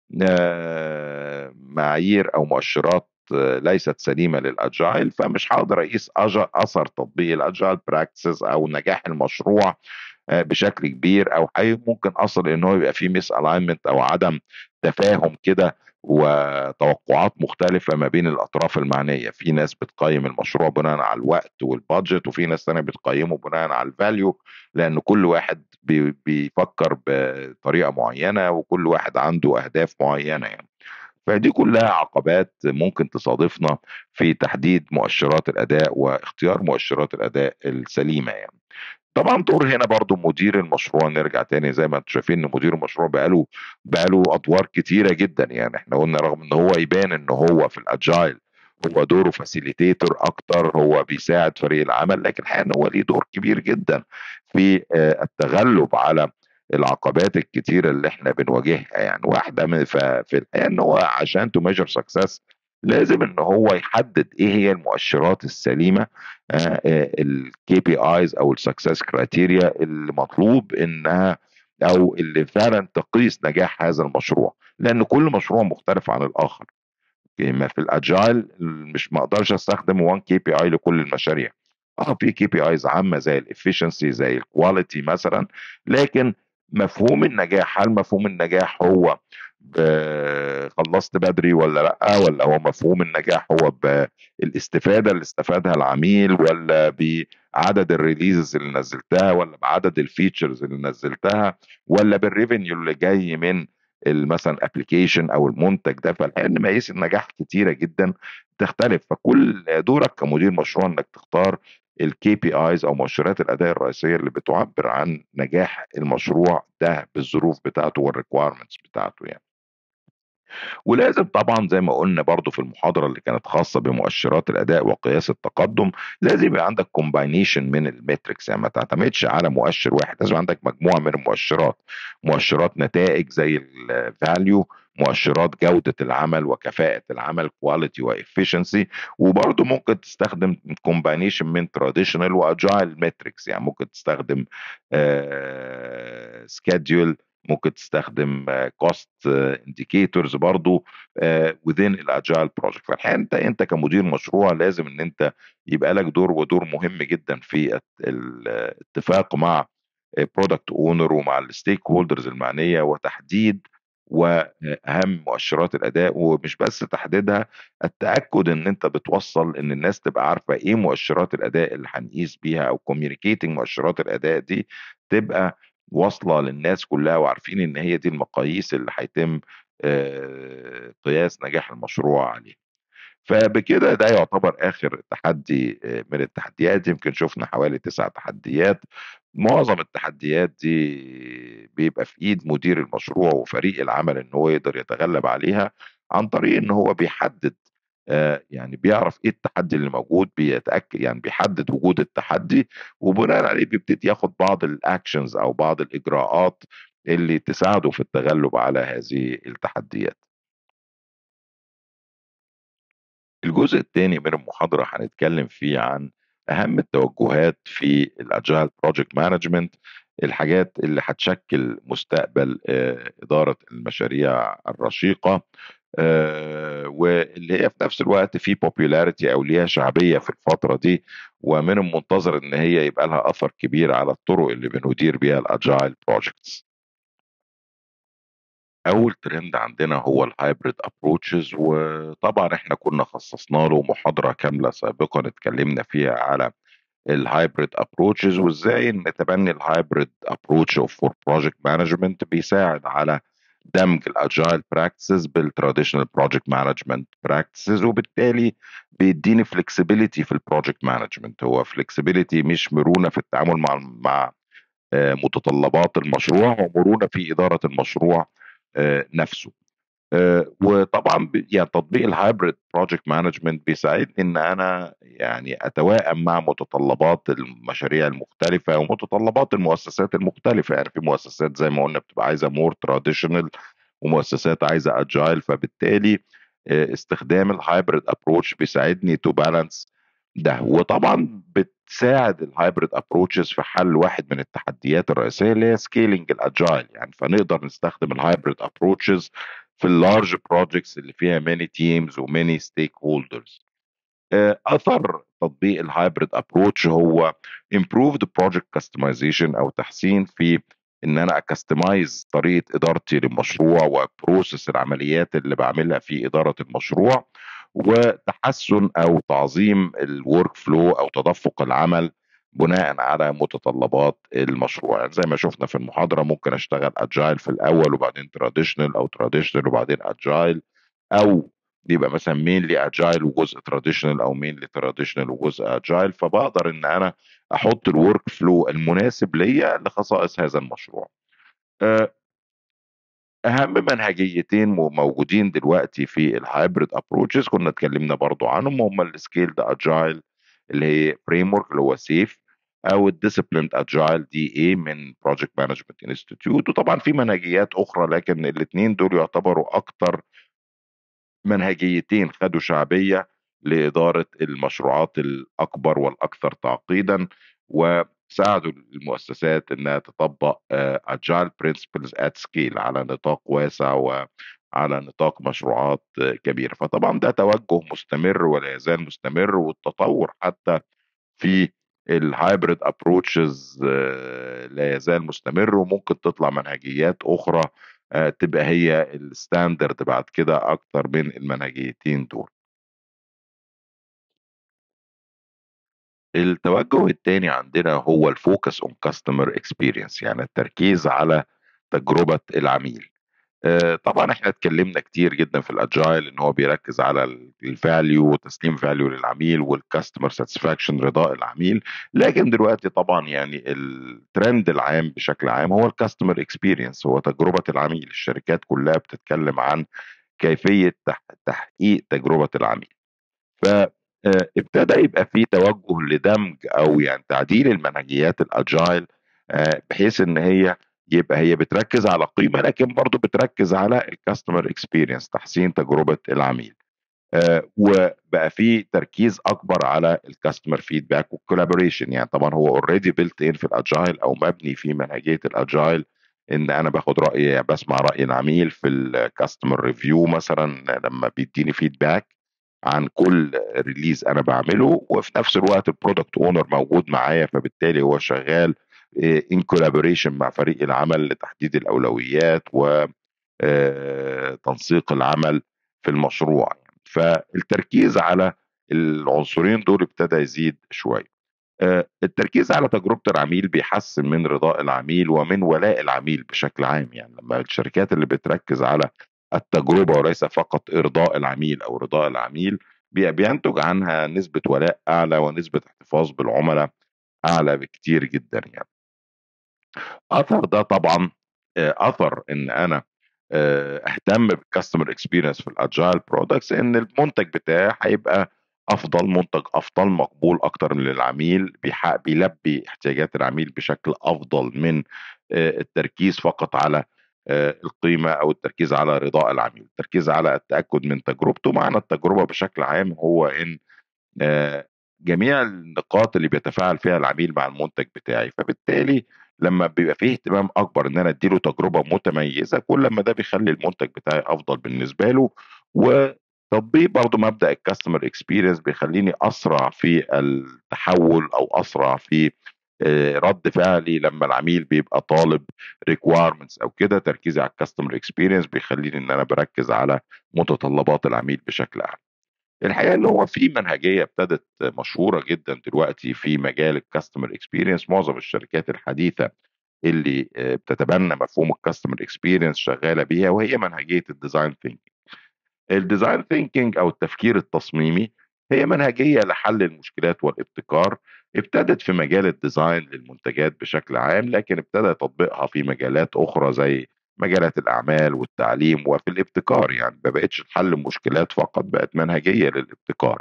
آه، معايير او مؤشرات ليست سليمه للاجايل فمش هقدر اقيس اثر تطبيق الاجايل براكتسز او نجاح المشروع آه، بشكل كبير او ممكن اصل ان هو يبقى فيه ميس الاينمنت او عدم تفاهم كده وتوقعات مختلفه ما بين الاطراف المعنيه في ناس بتقيم المشروع بناء على الوقت والبادجت وفي ناس ثانيه بتقيمه بناء على الفاليو لان كل واحد بيفكر بطريقه معينه وكل واحد عنده اهداف معينه يعني فدي كلها عقبات ممكن تصادفنا في تحديد مؤشرات الاداء واختيار مؤشرات الاداء السليمه يعني طبعا دور هنا برضو مدير المشروع نرجع تاني زي ما انتم شايفين ان مدير المشروع بقاله بقاله ادوار كتيره جدا يعني احنا قلنا رغم ان هو يبان ان هو في الاجايل هو دوره فاسيليتيتور اكتر هو بيساعد فريق العمل لكن الحقيقه ان هو ليه دور كبير جدا في آه، التغلب على العقبات الكتيره اللي احنا بنواجهها يعني واحده من ففي الحقيقه ان هو عشان تو ميجر سكسس لازم ان هو يحدد ايه هي المؤشرات السليمه الكي بي ايز او السكسس كرايتيريا اللي مطلوب انها او اللي فعلا تقيس نجاح هذا المشروع لان كل مشروع مختلف عن الاخر ما في الاجايل مش ما اقدرش استخدم 1 كي بي اي لكل المشاريع اه في كي بي ايز عامه زي الافشنسي زي الكواليتي مثلا لكن مفهوم النجاح هل مفهوم النجاح هو خلصت بدري ولا لا ولا هو مفهوم النجاح هو بالاستفاده اللي استفادها العميل ولا بعدد الريليزز اللي نزلتها ولا بعدد الفيتشرز اللي نزلتها ولا بالريفينيو اللي جاي من مثلا ابلكيشن او المنتج ده فالحقيقه ان مقاييس النجاح كتيره جدا تختلف فكل دورك كمدير مشروع انك تختار الكي بي ايز او مؤشرات الاداء الرئيسيه اللي بتعبر عن نجاح المشروع ده بالظروف بتاعته والريكويرمنتس بتاعته يعني ولازم طبعا زي ما قلنا برضو في المحاضرة اللي كانت خاصة بمؤشرات الأداء وقياس التقدم لازم يبقى عندك كومباينيشن من الميتريكس يعني ما تعتمدش على مؤشر واحد لازم عندك مجموعة من المؤشرات مؤشرات نتائج زي الفاليو مؤشرات جودة العمل وكفاءة العمل كواليتي وافشنسي وبرضه ممكن تستخدم كومباينيشن من تراديشنال واجايل ميتريكس يعني ممكن تستخدم سكادجول uh, ممكن تستخدم كوست انديكيتورز برضو within الاجايل بروجكت فالحقيقه انت انت كمدير مشروع لازم ان انت يبقى لك دور ودور مهم جدا في الاتفاق مع برودكت اونر ومع الستيك هولدرز المعنيه وتحديد واهم مؤشرات الاداء ومش بس تحديدها التاكد ان انت بتوصل ان الناس تبقى عارفه ايه مؤشرات الاداء اللي هنقيس بيها او كوميونيكيتنج مؤشرات الاداء دي تبقى واصله للناس كلها وعارفين ان هي دي المقاييس اللي هيتم قياس نجاح المشروع عليها فبكده ده يعتبر اخر تحدي من التحديات يمكن شفنا حوالي تسع تحديات معظم التحديات دي بيبقى في ايد مدير المشروع وفريق العمل ان هو يقدر يتغلب عليها عن طريق ان هو بيحدد يعني بيعرف ايه التحدي اللي موجود بيتاكد يعني بيحدد وجود التحدي وبناء عليه بيبتدي ياخد بعض الاكشنز او بعض الاجراءات اللي تساعده في التغلب على هذه التحديات الجزء الثاني من المحاضرة هنتكلم فيه عن أهم التوجهات في الأجايل بروجكت مانجمنت الحاجات اللي هتشكل مستقبل إدارة المشاريع الرشيقة واللي هي في نفس الوقت في popularity أو ليها شعبية في الفترة دي ومن المنتظر إن هي يبقى لها أثر كبير على الطرق اللي بندير بيها الأجايل بروجكتس اول ترند عندنا هو الهايبريد ابروتشز وطبعا احنا كنا خصصنا له محاضره كامله سابقا اتكلمنا فيها على الهايبريد ابروتشز وازاي ان تبني الهايبريد ابروتش فور بروجكت مانجمنت بيساعد على دمج الاجايل براكتسز بالتراديشنال بروجكت مانجمنت براكتسز وبالتالي بيديني فلكسبيليتي في البروجكت مانجمنت هو فلكسبيليتي مش مرونه في التعامل مع مع متطلبات المشروع ومرونه في اداره المشروع نفسه وطبعا يعني تطبيق الهايبريد بروجكت مانجمنت بيساعدني ان انا يعني اتوائم مع متطلبات المشاريع المختلفه ومتطلبات المؤسسات المختلفه يعني في مؤسسات زي ما قلنا بتبقى عايزه مور تراديشنال ومؤسسات عايزه اجايل فبالتالي استخدام الهايبريد ابروتش بيساعدني تو بالانس ده وطبعا بتساعد الهايبريد ابروتشز في حل واحد من التحديات الرئيسيه اللي هي سكيلينج الاجايل يعني فنقدر نستخدم الهايبريد ابروتشز في اللارج بروجكتس اللي فيها ماني تيمز وماني ستيك هولدرز اثر تطبيق الهايبريد ابروتش هو improved project customization او تحسين في ان انا اكستمايز طريقه ادارتي للمشروع وبروسس العمليات اللي بعملها في اداره المشروع وتحسن او تعظيم الورك فلو او تدفق العمل بناء على متطلبات المشروع يعني زي ما شفنا في المحاضره ممكن اشتغل اجايل في الاول وبعدين تراديشنال او تراديشنال وبعدين اجايل او يبقى مثلا مين لي اجايل وجزء تراديشنال او مين لي تراديشنال وجزء اجايل فبقدر ان انا احط الورك فلو المناسب ليا لخصائص هذا المشروع اهم منهجيتين موجودين دلوقتي في الهايبريد ابروتشز كنا اتكلمنا برضو عنهم هم السكيل ده اجايل اللي هي فريم ورك اللي هو سيف او الديسيبليند اجايل دي اي من بروجكت مانجمنت انستيتيوت وطبعا في منهجيات اخرى لكن الاثنين دول يعتبروا اكتر منهجيتين خدوا شعبيه لاداره المشروعات الاكبر والاكثر تعقيدا وساعدوا المؤسسات انها تطبق اجايل برنسبلز ات سكيل على نطاق واسع وعلى نطاق مشروعات كبيره فطبعا ده توجه مستمر ولا يزال مستمر والتطور حتى في الهايبريد ابروتشز لا يزال مستمر وممكن تطلع منهجيات اخرى تبقى هي الستاندرد بعد كده اكتر من المنهجيتين دول التوجه الثاني عندنا هو الفوكس اون كاستمر اكسبيرينس يعني التركيز على تجربه العميل طبعا احنا اتكلمنا كتير جدا في الاجايل ان هو بيركز على الفاليو وتسليم فاليو للعميل والكاستمر ساتسفاكشن رضاء العميل لكن دلوقتي طبعا يعني الترند العام بشكل عام هو الكاستمر اكسبيرينس هو تجربه العميل الشركات كلها بتتكلم عن كيفيه تحقيق تجربه العميل فابتدى يبقى في توجه لدمج او يعني تعديل المنهجيات الاجايل بحيث ان هي يبقى هي بتركز على قيمه لكن برضه بتركز على الكاستمر اكسبيرينس تحسين تجربه العميل آه وبقى في تركيز اكبر على الكاستمر فيدباك والكولابوريشن يعني طبعا هو اوريدي بيلت ان في الاجايل او مبني في منهجيه الاجايل ان انا باخد راي يعني بسمع راي العميل في الكاستمر ريفيو مثلا لما بيديني فيدباك عن كل ريليز انا بعمله وفي نفس الوقت البرودكت اونر موجود معايا فبالتالي هو شغال ان كولابوريشن مع فريق العمل لتحديد الاولويات و تنسيق العمل في المشروع فالتركيز على العنصرين دول ابتدى يزيد شويه التركيز على تجربه العميل بيحسن من رضاء العميل ومن ولاء العميل بشكل عام يعني لما الشركات اللي بتركز على التجربه وليس فقط ارضاء العميل او رضاء العميل بينتج عنها نسبه ولاء اعلى ونسبه احتفاظ بالعملاء اعلى بكتير جدا يعني اثر ده طبعا اثر ان انا اهتم بالكاستمر اكسبيرينس في الاجايل برودكتس ان المنتج بتاعي هيبقى افضل منتج افضل مقبول اكتر من العميل بيلبي احتياجات العميل بشكل افضل من التركيز فقط على القيمه او التركيز على رضاء العميل التركيز على التاكد من تجربته معنى التجربه بشكل عام هو ان جميع النقاط اللي بيتفاعل فيها العميل مع المنتج بتاعي فبالتالي لما بيبقى فيه اهتمام اكبر ان انا اديله تجربه متميزه كل ما ده بيخلي المنتج بتاعي افضل بالنسبه له وتطبيق برضه مبدا الكاستمر اكسبيرينس بيخليني اسرع في التحول او اسرع في رد فعلي لما العميل بيبقى طالب ريكويرمنتس او كده تركيزي على الكاستمر اكسبيرينس بيخليني ان انا بركز على متطلبات العميل بشكل اعلى الحقيقه ان هو في منهجيه ابتدت مشهوره جدا دلوقتي في مجال الكاستمر اكسبيرينس معظم الشركات الحديثه اللي بتتبنى مفهوم الكاستمر اكسبيرينس شغاله بيها وهي منهجيه الديزاين ثينكينج الديزاين ثينكينج او التفكير التصميمي هي منهجيه لحل المشكلات والابتكار ابتدت في مجال الديزاين للمنتجات بشكل عام لكن ابتدى تطبيقها في مجالات اخرى زي مجالات الاعمال والتعليم وفي الابتكار يعني ما بقتش تحل مشكلات فقط بقت منهجيه للابتكار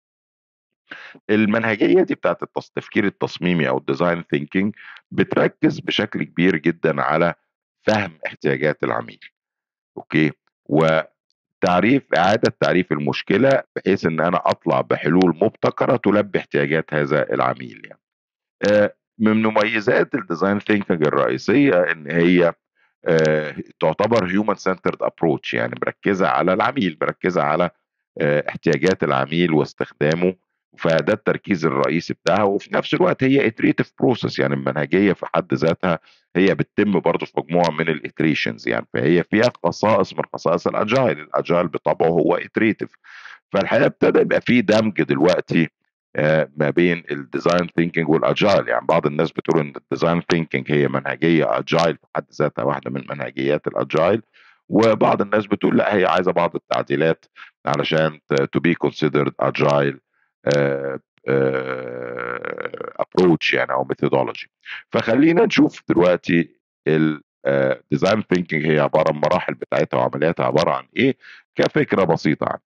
المنهجيه دي بتاعت التفكير التصميمي او الديزاين ثينكينج بتركز بشكل كبير جدا على فهم احتياجات العميل اوكي وتعريف اعاده تعريف المشكله بحيث ان انا اطلع بحلول مبتكره تلبي احتياجات هذا العميل يعني آه من مميزات الديزاين ثينكينج الرئيسيه ان هي آه تعتبر هيومن سنترد ابروتش يعني مركزه على العميل مركزه على آه احتياجات العميل واستخدامه فده التركيز الرئيسي بتاعها وفي نفس الوقت هي اتريتيف بروسيس يعني المنهجيه في حد ذاتها هي بتتم برضه في مجموعه من الاتريشنز يعني فهي فيها خصائص من خصائص الاجايل الاجايل بطبعه هو اتريتيف فالحقيقه ابتدى يبقى في دمج دلوقتي ما بين الديزاين ثينكينج والاجايل يعني بعض الناس بتقول ان الديزاين ثينكينج هي منهجيه اجايل في حد ذاتها واحده من منهجيات الاجايل وبعض الناس بتقول لا هي عايزه بعض التعديلات علشان تو بي كونسيدرد اجايل ابروتش يعني او ميثودولوجي فخلينا نشوف دلوقتي الديزاين ثينكينج هي عباره عن مراحل بتاعتها وعملياتها عباره عن ايه كفكره بسيطه عنها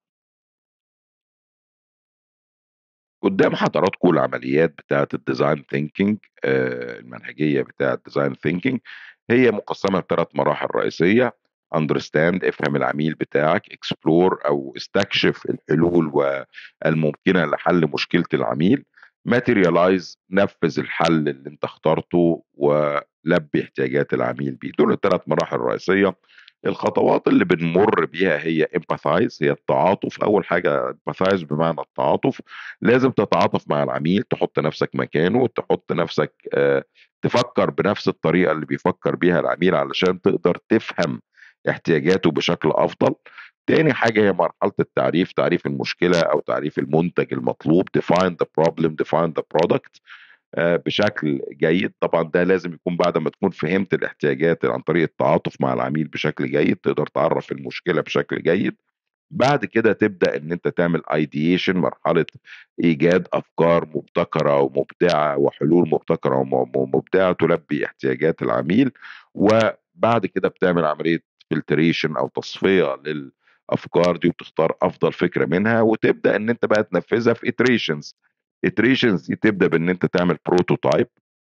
قدام حضراتكم العمليات بتاعه الديزاين ثينكينج المنهجيه بتاعه الديزاين ثينكينج هي مقسمه لثلاث مراحل رئيسيه understand افهم العميل بتاعك explore او استكشف الحلول والممكنه لحل مشكله العميل materialize نفذ الحل اللي انت اخترته ولبي احتياجات العميل بيه دول الثلاث مراحل الرئيسيه الخطوات اللي بنمر بيها هي empathize هي التعاطف اول حاجه empathize بمعنى التعاطف لازم تتعاطف مع العميل تحط نفسك مكانه تحط نفسك آه تفكر بنفس الطريقه اللي بيفكر بيها العميل علشان تقدر تفهم احتياجاته بشكل افضل تاني حاجه هي مرحله التعريف تعريف المشكله او تعريف المنتج المطلوب define the problem define the product آه بشكل جيد طبعا ده لازم يكون بعد ما تكون فهمت الاحتياجات عن طريق التعاطف مع العميل بشكل جيد تقدر تعرف المشكله بشكل جيد بعد كده تبدا ان انت تعمل ايديشن مرحله ايجاد افكار مبتكره ومبدعه وحلول مبتكره ومبدعه تلبي احتياجات العميل وبعد كده بتعمل عمليه فلتريشن او تصفيه الافكار دي وبتختار افضل فكره منها وتبدا ان انت بقى تنفذها في iterations iterations دي تبدا بان انت تعمل بروتوتايب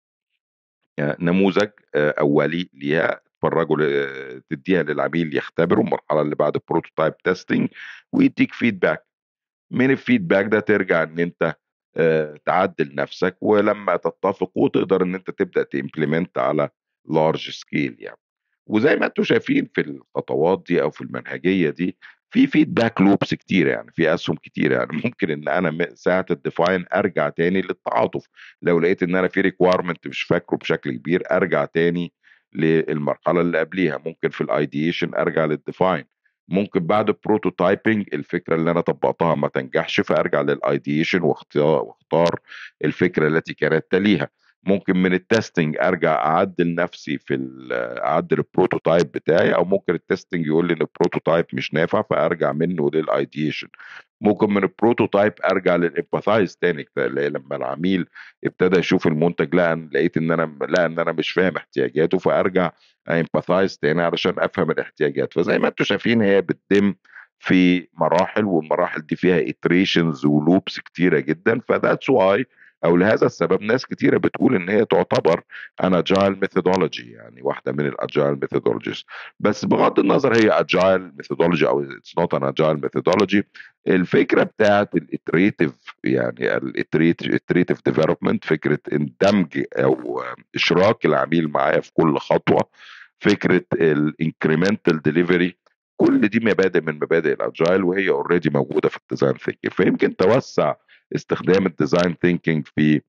يعني نموذج آه، اولي ليها تفرجوا تديها للعميل يختبره المرحله اللي بعد البروتوتايب تيستنج ويديك فيدباك من الفيدباك ده ترجع ان انت آه، تعدل نفسك ولما تتفقوا تقدر ان انت تبدا تمبلمنت على لارج سكيل يعني وزي ما انتم شايفين في الخطوات دي او في المنهجيه دي في فيدباك لوبس كتير يعني في اسهم كتير يعني ممكن ان انا ساعه الديفاين ارجع تاني للتعاطف لو لقيت ان انا في ريكويرمنت مش فاكره بشكل كبير ارجع تاني للمرحله اللي قبليها ممكن في الايديشن ارجع للديفاين ممكن بعد البروتوتايبنج الفكره اللي انا طبقتها ما تنجحش فارجع للايديشن واختار الفكره التي كانت تليها ممكن من التستنج ارجع اعدل نفسي في اعدل البروتوتايب بتاعي او ممكن التستنج يقول لي ان البروتوتايب مش نافع فارجع منه للايديشن ممكن من البروتوتايب ارجع للامباثايز تاني لما العميل ابتدى يشوف المنتج لقى لقيت ان انا لقى ان انا مش فاهم احتياجاته فارجع امباثايز تاني علشان افهم الاحتياجات فزي ما انتم شايفين هي بتتم في مراحل والمراحل دي فيها اتريشنز ولوبس كتيره جدا فذاتس واي او لهذا السبب ناس كتيره بتقول ان هي تعتبر ان اجايل ميثودولوجي يعني واحده من الاجايل ميثودولوجيز بس بغض النظر هي اجايل ميثودولوجي او اتس نوت ان اجايل ميثودولوجي الفكره بتاعت الاتريتيف يعني الاتريتيف ديفلوبمنت فكره اندمج او اشراك العميل معايا في كل خطوه فكره الانكريمنتال ديليفري كل دي مبادئ من مبادئ الاجايل وهي اوريدي موجوده في الديزاين ثينكينج فيمكن توسع استخدام الديزاين ثينكينج في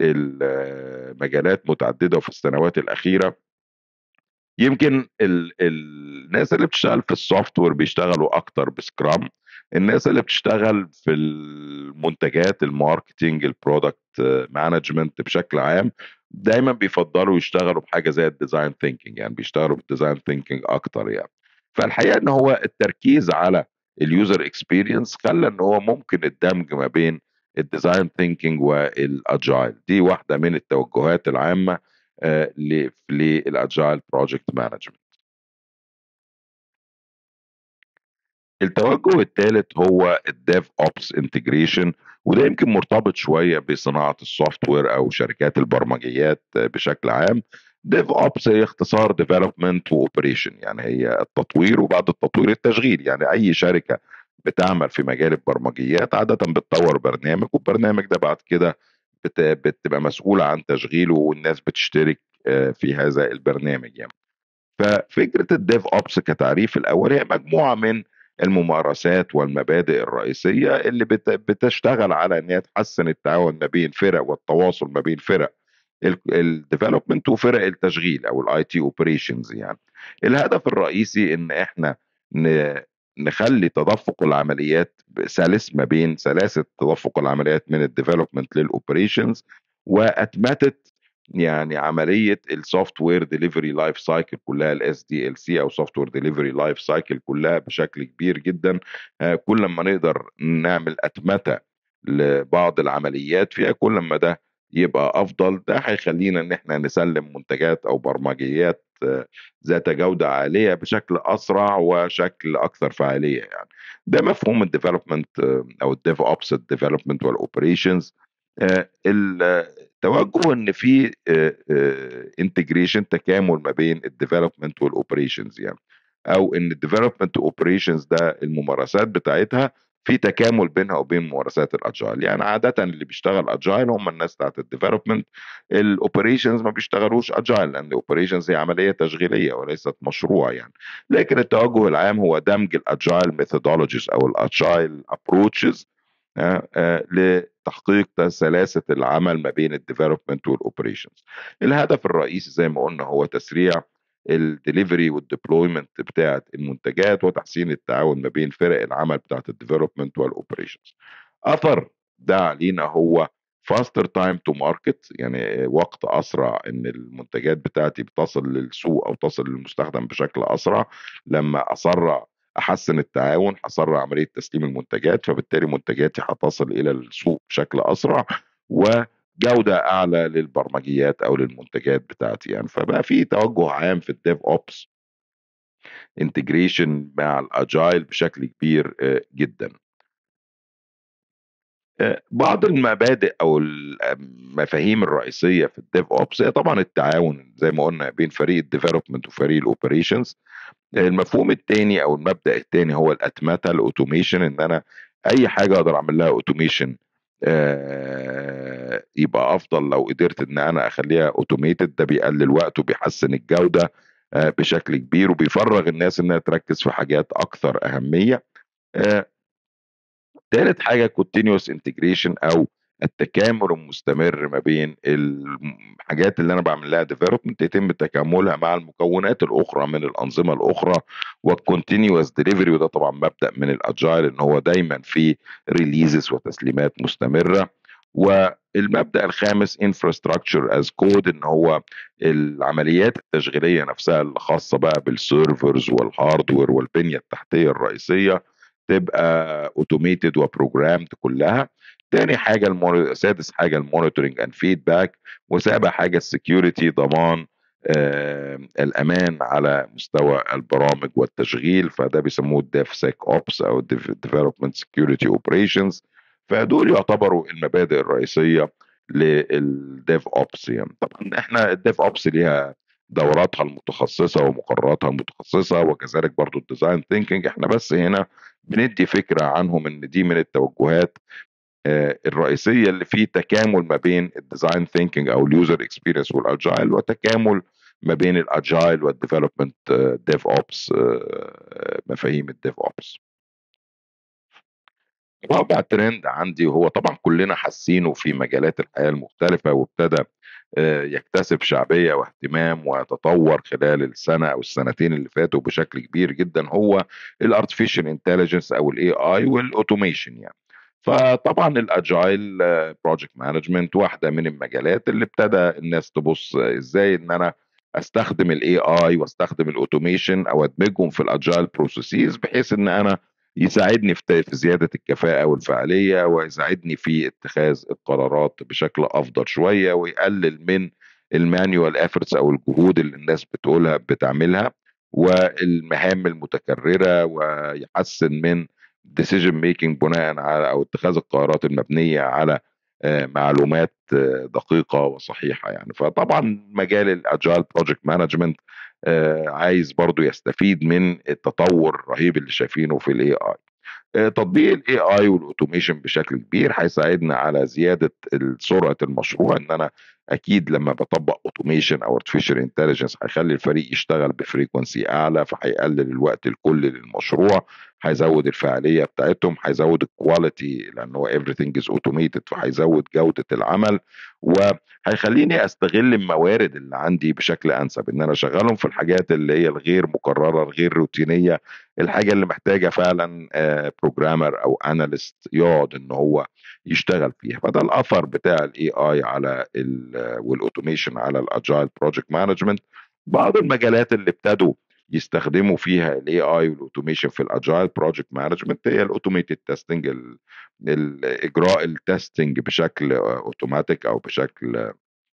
المجالات متعدده وفي السنوات الاخيره يمكن ال الناس اللي بتشتغل في السوفت وير بيشتغلوا اكتر بسكرام الناس اللي بتشتغل في المنتجات الماركتينج البرودكت مانجمنت بشكل عام دايما بيفضلوا يشتغلوا بحاجه زي الديزاين ثينكينج يعني بيشتغلوا بالديزاين ثينكينج اكتر يعني فالحقيقه ان هو التركيز على اليوزر اكسبيرينس خلى ان هو ممكن الدمج ما بين الديزاين ثينكينج والاجايل دي واحده من التوجهات العامه آه، للاجايل بروجكت مانجمنت التوجه الثالث هو الديف اوبس انتجريشن وده يمكن مرتبط شويه بصناعه السوفت وير او شركات البرمجيات بشكل عام ديف اوبس هي اختصار ديفلوبمنت واوبريشن يعني هي التطوير وبعد التطوير التشغيل يعني اي شركه بتعمل في مجال البرمجيات عاده بتطور برنامج والبرنامج ده بعد كده بتبقى مسؤوله عن تشغيله والناس بتشترك آه، في هذا البرنامج يعني ففكره الديف اوبس كتعريف الاول هي مجموعه من الممارسات والمبادئ الرئيسيه اللي بتشتغل على ان هي تحسن التعاون ما بين فرق والتواصل ما بين فرق الديفلوبمنت وفرق التشغيل او الاي تي اوبريشنز يعني الهدف الرئيسي ان احنا نخلي تدفق العمليات سلس ما بين سلاسه تدفق العمليات من الديفلوبمنت للاوبريشنز واتمتت يعني عمليه السوفت وير ديليفري لايف سايكل كلها الاس دي ال سي او سوفت وير ديليفري لايف سايكل كلها بشكل كبير جدا آه، كل ما نقدر نعمل اتمته لبعض العمليات فيها كل ما ده يبقى افضل ده هيخلينا ان احنا نسلم منتجات او برمجيات ذات جوده عاليه بشكل اسرع وشكل اكثر فعاليه يعني ده مفهوم الديفلوبمنت او الديف اوبس الديفلوبمنت والاوبريشنز التوجه ان في انتجريشن تكامل ما بين الديفلوبمنت والاوبريشنز يعني او ان الديفلوبمنت اوبريشنز ده الممارسات بتاعتها في تكامل بينها وبين ممارسات الاجايل يعني عاده اللي بيشتغل اجايل هم الناس بتاعت الديفلوبمنت الاوبريشنز ما بيشتغلوش اجايل لان الاوبريشنز هي عمليه تشغيليه وليست مشروع يعني لكن التوجه العام هو دمج الاجايل ميثودولوجيز او الاجايل ابروتشز آه، آه، لتحقيق سلاسه العمل ما بين الديفلوبمنت والاوبريشنز الهدف الرئيسي زي ما قلنا هو تسريع الدليفري والديبلويمنت بتاعه المنتجات وتحسين التعاون ما بين فرق العمل بتاعه الديفلوبمنت والاوبريشنز اثر ده علينا هو فاستر تايم تو ماركت يعني وقت اسرع ان المنتجات بتاعتي بتصل للسوق او تصل للمستخدم بشكل اسرع لما اسرع احسن التعاون هسرع عمليه تسليم المنتجات فبالتالي منتجاتي هتصل الى السوق بشكل اسرع و جوده اعلى للبرمجيات او للمنتجات بتاعتي يعني فبقى في توجه عام في الديف اوبس انتجريشن مع الاجايل بشكل كبير آه، جدا آه، بعض المبادئ او المفاهيم الرئيسيه في الديف اوبس هي طبعا التعاون زي ما قلنا بين فريق الديفلوبمنت وفريق الاوبريشنز المفهوم الثاني او المبدا الثاني هو الاتمته الاوتوميشن ان انا اي حاجه اقدر اعمل لها اوتوميشن آه يبقى افضل لو قدرت ان انا اخليها اوتوميتد ده بيقلل وقت وبيحسن الجوده آه بشكل كبير وبيفرغ الناس انها تركز في حاجات اكثر اهميه آه ثالث حاجه كونتينوس انتجريشن او التكامل المستمر ما بين الحاجات اللي انا بعمل لها ديفلوبمنت يتم تكاملها مع المكونات الاخرى من الانظمه الاخرى والكونتينوس ديليفري وده طبعا مبدا من الاجايل ان هو دايما في ريليزز وتسليمات مستمره والمبدا الخامس انفراستراكشر از كود ان هو العمليات التشغيليه نفسها اللي خاصه بقى بالسيرفرز والهاردوير والبنيه التحتيه الرئيسيه تبقى اوتوميتد وبروجرامد كلها تاني حاجه الموني... سادس حاجه المونيتورنج اند فيدباك وسابع حاجه السكيورتي ضمان آه الامان على مستوى البرامج والتشغيل فده بيسموه الديف سيك اوبس او ديفلوبمنت سكيورتي اوبريشنز فدول يعتبروا المبادئ الرئيسيه للديف اوبس يعني طبعا احنا الديف اوبس ليها دوراتها المتخصصه ومقرراتها المتخصصه وكذلك برضو الديزاين ثينكينج احنا بس هنا بندي فكره عنهم ان دي من التوجهات آه، الرئيسيه اللي في تكامل ما بين الديزاين ثينكينج او اليوزر اكسبيرينس والاجايل وتكامل ما بين الاجايل والديفلوبمنت ديف اوبس مفاهيم الديف اوبس رابع ترند عندي وهو طبعا كلنا حاسينه في مجالات الحياه المختلفه وابتدى آه، يكتسب شعبيه واهتمام ويتطور خلال السنه او السنتين اللي فاتوا بشكل كبير جدا هو الارتفيشال انتليجنس او الاي اي والاوتوميشن يعني فطبعا الاجايل بروجكت مانجمنت واحده من المجالات اللي ابتدى الناس تبص ازاي ان انا استخدم الاي اي واستخدم الاوتوميشن او ادمجهم في الاجايل بروسيسز بحيث ان انا يساعدني في زياده الكفاءه والفعاليه ويساعدني في اتخاذ القرارات بشكل افضل شويه ويقلل من المانيوال افورتس او الجهود اللي الناس بتقولها بتعملها والمهام المتكرره ويحسن من ديسيجن ميكنج بناء على او اتخاذ القرارات المبنيه على آه، معلومات آه، دقيقه وصحيحه يعني فطبعا مجال الاجايل بروجكت مانجمنت عايز برضو يستفيد من التطور الرهيب اللي شايفينه في الاي اي آه، تطبيق الاي اي والاوتوميشن بشكل كبير هيساعدنا على زياده سرعه المشروع ان انا اكيد لما بطبق اوتوميشن او ارتفيشال انتليجنس هيخلي الفريق يشتغل بفريكونسي اعلى فهيقلل الوقت الكلي للمشروع هيزود الفعاليه بتاعتهم هيزود الكواليتي لان هو everything is automated فهيزود جوده العمل وهيخليني استغل الموارد اللي عندي بشكل انسب ان انا اشغلهم في الحاجات اللي هي الغير مكرره الغير روتينيه الحاجه اللي محتاجه فعلا بروجرامر او اناليست يقعد ان هو يشتغل فيها فده الاثر بتاع الاي اي على والاوتوميشن على الاجايل بروجكت مانجمنت بعض المجالات اللي ابتدوا يستخدموا فيها الاي اي والاوتوميشن في الاجايل بروجكت مانجمنت هي الاوتوميتد تيستنج الاجراء التستنج بشكل اوتوماتيك او بشكل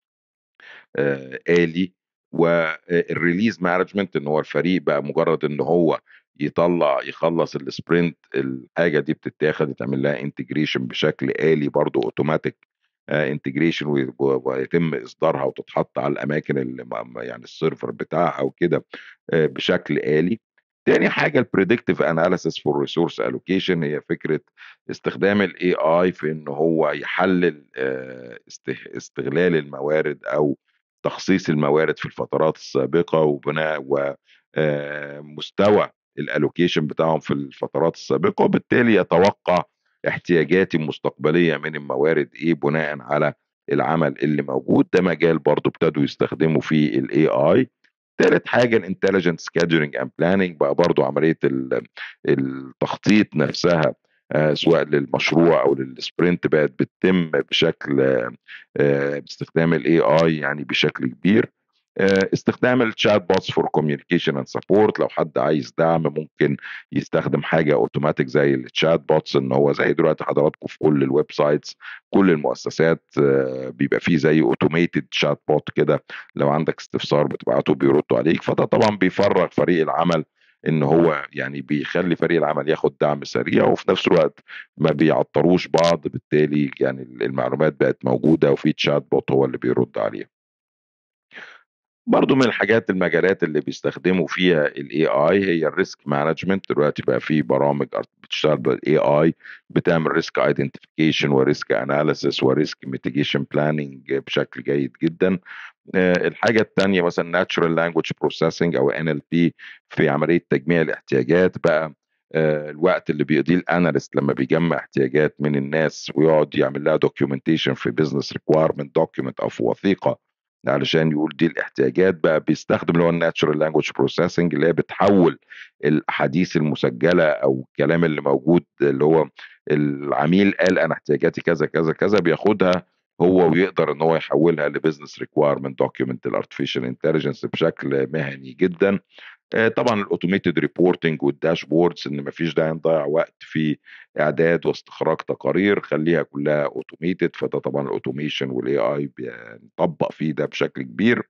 آه، آلي والريليز مانجمنت ان هو الفريق بقى مجرد ان هو يطلع يخلص السبرنت الحاجه دي بتتاخد يتعمل لها انتجريشن بشكل آلي برضو اوتوماتيك انتجريشن ويتم اصدارها وتتحط على الاماكن اللي يعني السيرفر بتاعها وكده آه، بشكل آلي تاني حاجة البريدكتيف اناليسيس فور ريسورس الوكيشن هي فكرة استخدام الاي اي في ان هو يحلل آه، استغلال الموارد او تخصيص الموارد في الفترات السابقة وبناء ومستوى آه، الالوكيشن بتاعهم في الفترات السابقة وبالتالي يتوقع احتياجاتي المستقبليه من الموارد ايه بناء على العمل اللي موجود ده مجال برضو ابتدوا يستخدموا فيه الاي اي ثالث حاجه الانتليجنت سكادجولينج اند بلاننج بقى برضو عمليه التخطيط نفسها آه، سواء للمشروع او للسبرنت بقت بتتم بشكل آه، باستخدام الاي اي يعني بشكل كبير آه، استخدام الشات بوتس فور كوميونيكيشن اند سبورت لو حد عايز دعم ممكن يستخدم حاجه اوتوماتيك زي الشات بوتس ان هو زي دلوقتي حضراتكم في كل الويب سايتس كل المؤسسات آه، بيبقى فيه زي اوتوميتد شات بوت كده لو عندك استفسار بتبعته بيردوا عليك فده طبعا بيفرغ فريق العمل ان هو يعني بيخلي فريق العمل ياخد دعم سريع وفي نفس الوقت ما بيعطروش بعض بالتالي يعني المعلومات بقت موجوده وفي تشات بوت هو اللي بيرد عليها برضو من الحاجات المجالات اللي بيستخدموا فيها الاي اي هي الريسك مانجمنت دلوقتي بقى في برامج بتشتغل بالاي اي بتعمل ريسك ايدنتيفيكيشن وريسك اناليسيس وريسك ميتيجيشن بلاننج بشكل جيد جدا آه، الحاجه الثانيه مثلا ناتشورال لانجوج بروسيسنج او ان ال بي في عمليه تجميع الاحتياجات بقى آه، الوقت اللي بيقضيه الاناليست لما بيجمع احتياجات من الناس ويقعد يعمل لها دوكيومنتيشن في بزنس ريكويرمنت دوكيومنت او في وثيقه علشان يقول دي الاحتياجات بقى بيستخدم اللي هو الناتشورال لانجوج بروسيسنج اللي هي بتحول الاحاديث المسجله او الكلام اللي موجود اللي هو العميل قال انا احتياجاتي كذا كذا كذا بياخدها هو ويقدر ان هو يحولها لبزنس ريكويرمنت دوكيومنت الارتفيشال انتليجنس بشكل مهني جدا آه، طبعا الاوتوميتد ريبورتنج والداشبوردز ان مفيش داعي نضيع وقت في اعداد واستخراج تقارير خليها كلها اوتوميتد فده طبعا الاوتوميشن والاي اي بيطبق فيه ده بشكل كبير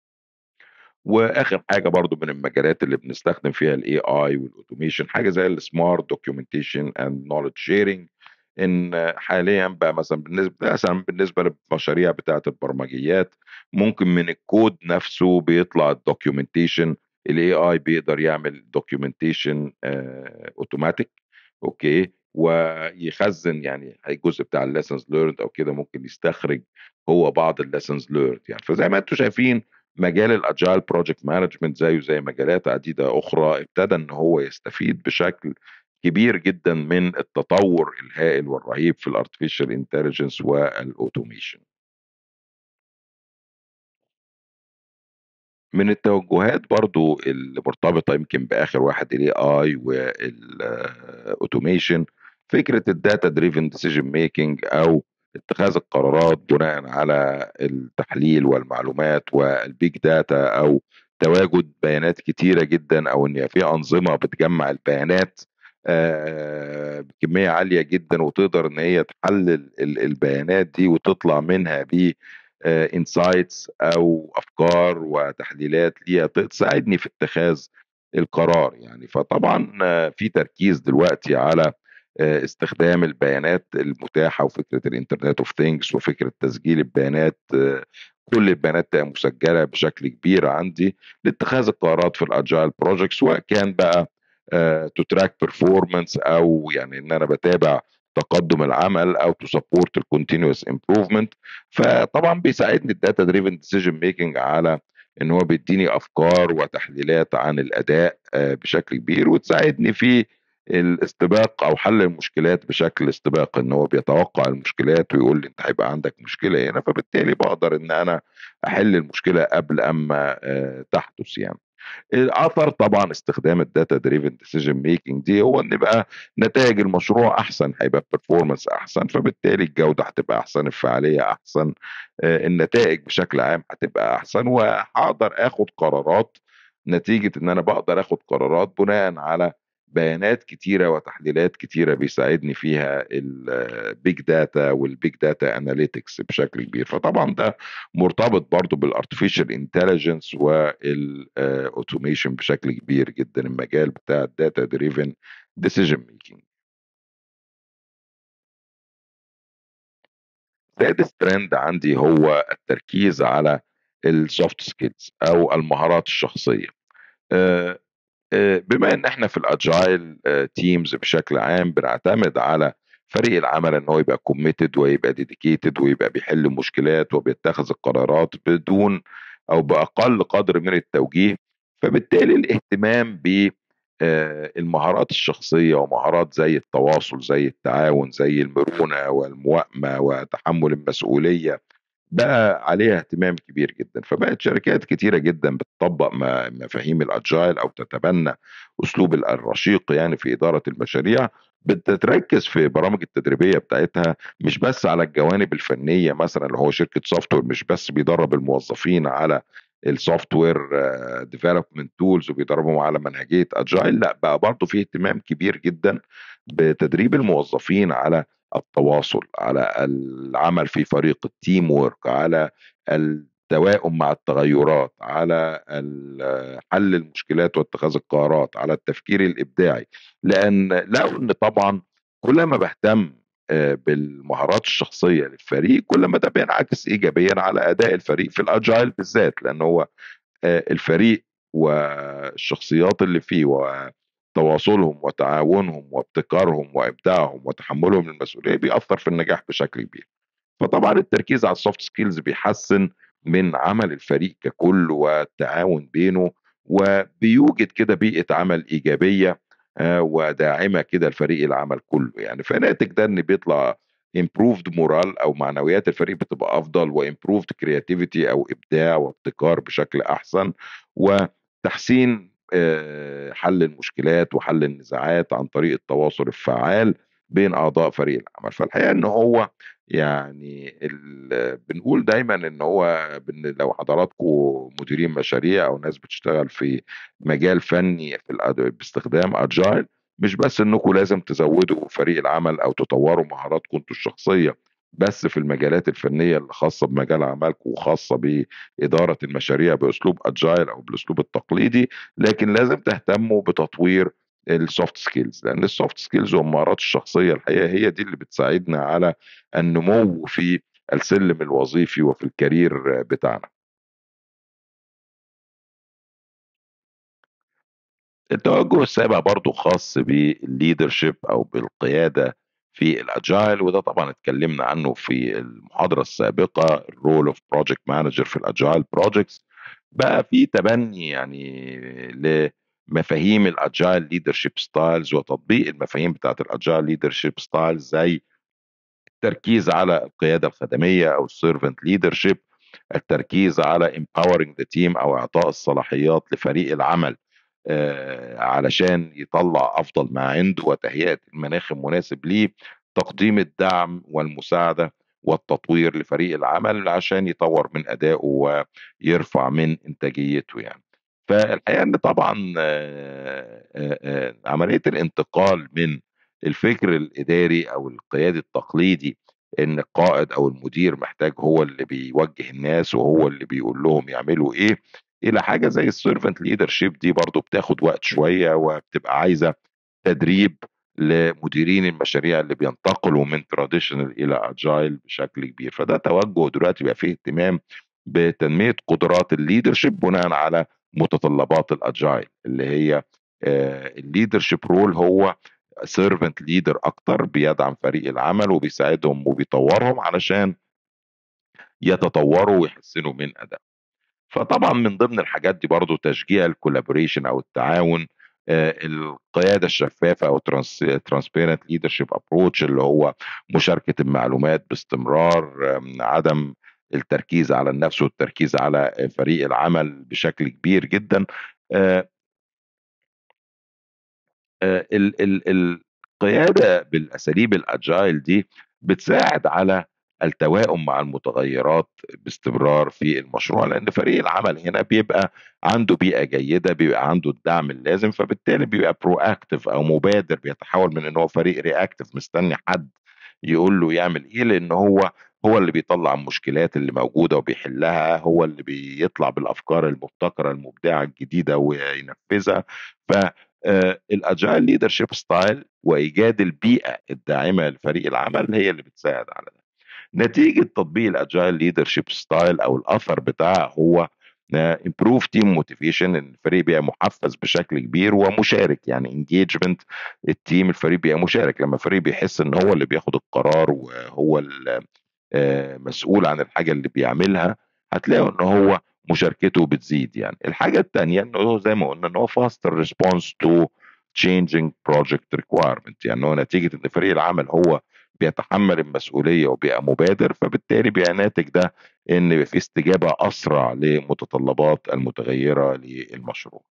واخر حاجه برضو من المجالات اللي بنستخدم فيها الاي اي والاوتوميشن حاجه زي السمارت دوكيومنتيشن اند نولج شيرنج ان حاليا بقى مثلا بالنسبه مثلا بالنسبه للمشاريع بتاعه البرمجيات ممكن من الكود نفسه بيطلع الدوكيومنتيشن الاي اي بيقدر يعمل دوكيومنتيشن اوتوماتيك اوكي ويخزن يعني الجزء بتاع الليسنز ليرند او كده ممكن يستخرج هو بعض الليسنز ليرند يعني فزي ما انتم شايفين مجال الاجايل بروجكت مانجمنت زيه زي مجالات عديده اخرى ابتدى ان هو يستفيد بشكل كبير جدا من التطور الهائل والرهيب في الارتفيشال انتليجنس والاوتوميشن من التوجهات برضو اللي مرتبطة يمكن بآخر واحد الاي اي والاوتوميشن فكرة الداتا دريفن ديسيجن ميكنج او اتخاذ القرارات بناء على التحليل والمعلومات والبيج داتا او تواجد بيانات كتيرة جدا او ان في انظمة بتجمع البيانات آه، بكمية عالية جدا وتقدر ان هي تحلل البيانات دي وتطلع منها ب انسايتس او افكار وتحليلات ليها تساعدني في اتخاذ القرار يعني فطبعا في تركيز دلوقتي على آه، استخدام البيانات المتاحه وفكره الانترنت اوف ثينجز وفكره تسجيل البيانات آه، كل البيانات تبقى مسجله بشكل كبير عندي لاتخاذ القرارات في الاجايل بروجكت سواء كان بقى تو تراك بيرفورمانس او يعني ان انا بتابع تقدم العمل او تو سبورت الكونتينوس امبروفمنت فطبعا بيساعدني الداتا دريفن ديسيجن ميكنج على ان هو بيديني افكار وتحليلات عن الاداء آه، بشكل كبير وتساعدني في الاستباق او حل المشكلات بشكل استباق ان هو بيتوقع المشكلات ويقول لي انت هيبقى عندك مشكله هنا فبالتالي بقدر ان انا احل المشكله قبل اما آه، تحدث يعني الاثر طبعا استخدام الداتا دريفن ديسيجن ميكنج دي هو ان بقى نتائج المشروع احسن هيبقى البرفورمانس احسن فبالتالي الجوده هتبقى احسن الفعاليه احسن آه، النتائج بشكل عام هتبقى احسن وهقدر اخد قرارات نتيجه ان انا بقدر اخد قرارات بناء على بيانات كتيره وتحليلات كتيره بيساعدني فيها البيج داتا والبيج داتا اناليتكس بشكل كبير فطبعا ده مرتبط برضو بالارتفيشال انتليجنس والاوتوميشن بشكل كبير جدا المجال بتاع الداتا دريفن ديسيجن ميكينج سادس ترند عندي هو التركيز على السوفت سكيلز او المهارات الشخصيه آه، آه، بما ان احنا في الاجايل تيمز بشكل عام بنعتمد على فريق العمل ان هو يبقى كوميتد ويبقى ديديكيتد ويبقى بيحل مشكلات وبيتخذ القرارات بدون او باقل قدر من التوجيه فبالتالي الاهتمام ب آه، المهارات الشخصيه ومهارات زي التواصل زي التعاون زي المرونه والموائمه وتحمل المسؤوليه بقى عليها اهتمام كبير جدا فبقت شركات كتيره جدا بتطبق مفاهيم الاجايل او تتبنى اسلوب الرشيق يعني في اداره المشاريع بتتركز في برامج التدريبيه بتاعتها مش بس على الجوانب الفنيه مثلا اللي هو شركه سوفت وير مش بس بيدرب الموظفين على السوفت وير ديفلوبمنت تولز وبيدربهم على منهجيه اجايل لا بقى برضه في اهتمام كبير جدا بتدريب الموظفين على التواصل على العمل في فريق التيم وورك على التوائم مع التغيرات على حل المشكلات واتخاذ القرارات على التفكير الابداعي لان لقوا ان طبعا كل ما بهتم بالمهارات الشخصيه للفريق كل ما ده بينعكس ايجابيا على اداء الفريق في الاجايل بالذات لان هو الفريق والشخصيات اللي فيه وتواصلهم وتعاونهم وابتكارهم وابداعهم وتحملهم للمسؤوليه بيأثر في النجاح بشكل كبير. فطبعا التركيز على السوفت سكيلز بيحسن من عمل الفريق ككل والتعاون بينه وبيوجد كده بيئه عمل ايجابيه وداعمه كده لفريق العمل كله يعني فناتج ده ان بيطلع improved مورال او معنويات الفريق بتبقى افضل وامبروفد كرياتيفيتي او ابداع وابتكار بشكل احسن وتحسين حل المشكلات وحل النزاعات عن طريق التواصل الفعال بين اعضاء فريق العمل فالحقيقه ان هو يعني بنقول دايما ان هو لو حضراتكم مديرين مشاريع او ناس بتشتغل في مجال فني في باستخدام اجايل مش بس انكم لازم تزودوا فريق العمل او تطوروا مهاراتكم انتوا الشخصيه بس في المجالات الفنيه اللي خاصه بمجال عملكم وخاصه باداره المشاريع باسلوب اجايل او بالاسلوب التقليدي لكن لازم تهتموا بتطوير السوفت سكيلز لان السوفت سكيلز والمهارات الشخصيه الحقيقه هي دي اللي بتساعدنا على النمو في السلم الوظيفي وفي الكارير بتاعنا التوجه السابع برضو خاص بالليدرشيب او بالقياده في الاجايل وده طبعا اتكلمنا عنه في المحاضره السابقه الرول اوف بروجكت مانجر في الاجايل بروجكتس بقى في تبني يعني لمفاهيم الاجايل ليدرشيب ستايلز وتطبيق المفاهيم بتاعت الاجايل ليدرشيب ستايلز زي التركيز على القياده الخدميه او السيرفنت ليدرشيب التركيز على empowering the team او اعطاء الصلاحيات لفريق العمل علشان يطلع افضل ما عنده وتهيئه المناخ المناسب ليه تقديم الدعم والمساعده والتطوير لفريق العمل عشان يطور من ادائه ويرفع من انتاجيته يعني فالحقيقه ان طبعا عمليه الانتقال من الفكر الاداري او القيادي التقليدي ان القائد او المدير محتاج هو اللي بيوجه الناس وهو اللي بيقول لهم يعملوا ايه الى حاجه زي السيرفنت ليدرشيب دي برضو بتاخد وقت شويه وبتبقى عايزه تدريب لمديرين المشاريع اللي بينتقلوا من تراديشنال الى اجايل بشكل كبير فده توجه دلوقتي بقى فيه اهتمام بتنميه قدرات الليدرشيب بناء على متطلبات الاجايل اللي هي الليدرشيب رول هو سيرفنت ليدر اكتر بيدعم فريق العمل وبيساعدهم وبيطورهم علشان يتطوروا ويحسنوا من ادائهم فطبعا من ضمن الحاجات دي برضو تشجيع الكولابوريشن او التعاون آه القياده الشفافه او ترانسبيرنت ليدرشيب ابروتش اللي هو مشاركه المعلومات باستمرار آه عدم التركيز على النفس والتركيز على فريق العمل بشكل كبير جدا آه القياده بالاساليب الاجايل دي بتساعد على التوائم مع المتغيرات باستمرار في المشروع لان فريق العمل هنا بيبقى عنده بيئه جيده بيبقى عنده الدعم اللازم فبالتالي بيبقى برو اكتف او مبادر بيتحول من ان هو فريق رياكتف مستني حد يقول له يعمل ايه لان هو هو اللي بيطلع المشكلات اللي موجوده وبيحلها هو اللي بيطلع بالافكار المبتكره المبدعه الجديده وينفذها ف الاجايل ليدرشيب ستايل وايجاد البيئه الداعمه لفريق العمل هي اللي بتساعد على ده نتيجه تطبيق الاجايل ليدرشيب ستايل او الاثر بتاعه هو امبروف تيم موتيفيشن الفريق بيبقى محفز بشكل كبير ومشارك يعني انجيجمنت التيم الفريق بيبقى مشارك لما الفريق بيحس ان هو اللي بياخد القرار وهو مسؤول عن الحاجه اللي بيعملها هتلاقوا ان هو مشاركته بتزيد يعني الحاجه الثانيه انه زي ما قلنا ان هو فاستر ريسبونس تو changing project requirement يعني هو نتيجه ان فريق العمل هو بيتحمل المسؤوليه وبيبقى مبادر فبالتالي بيبقى ناتج ده ان في استجابه اسرع لمتطلبات المتغيره للمشروع.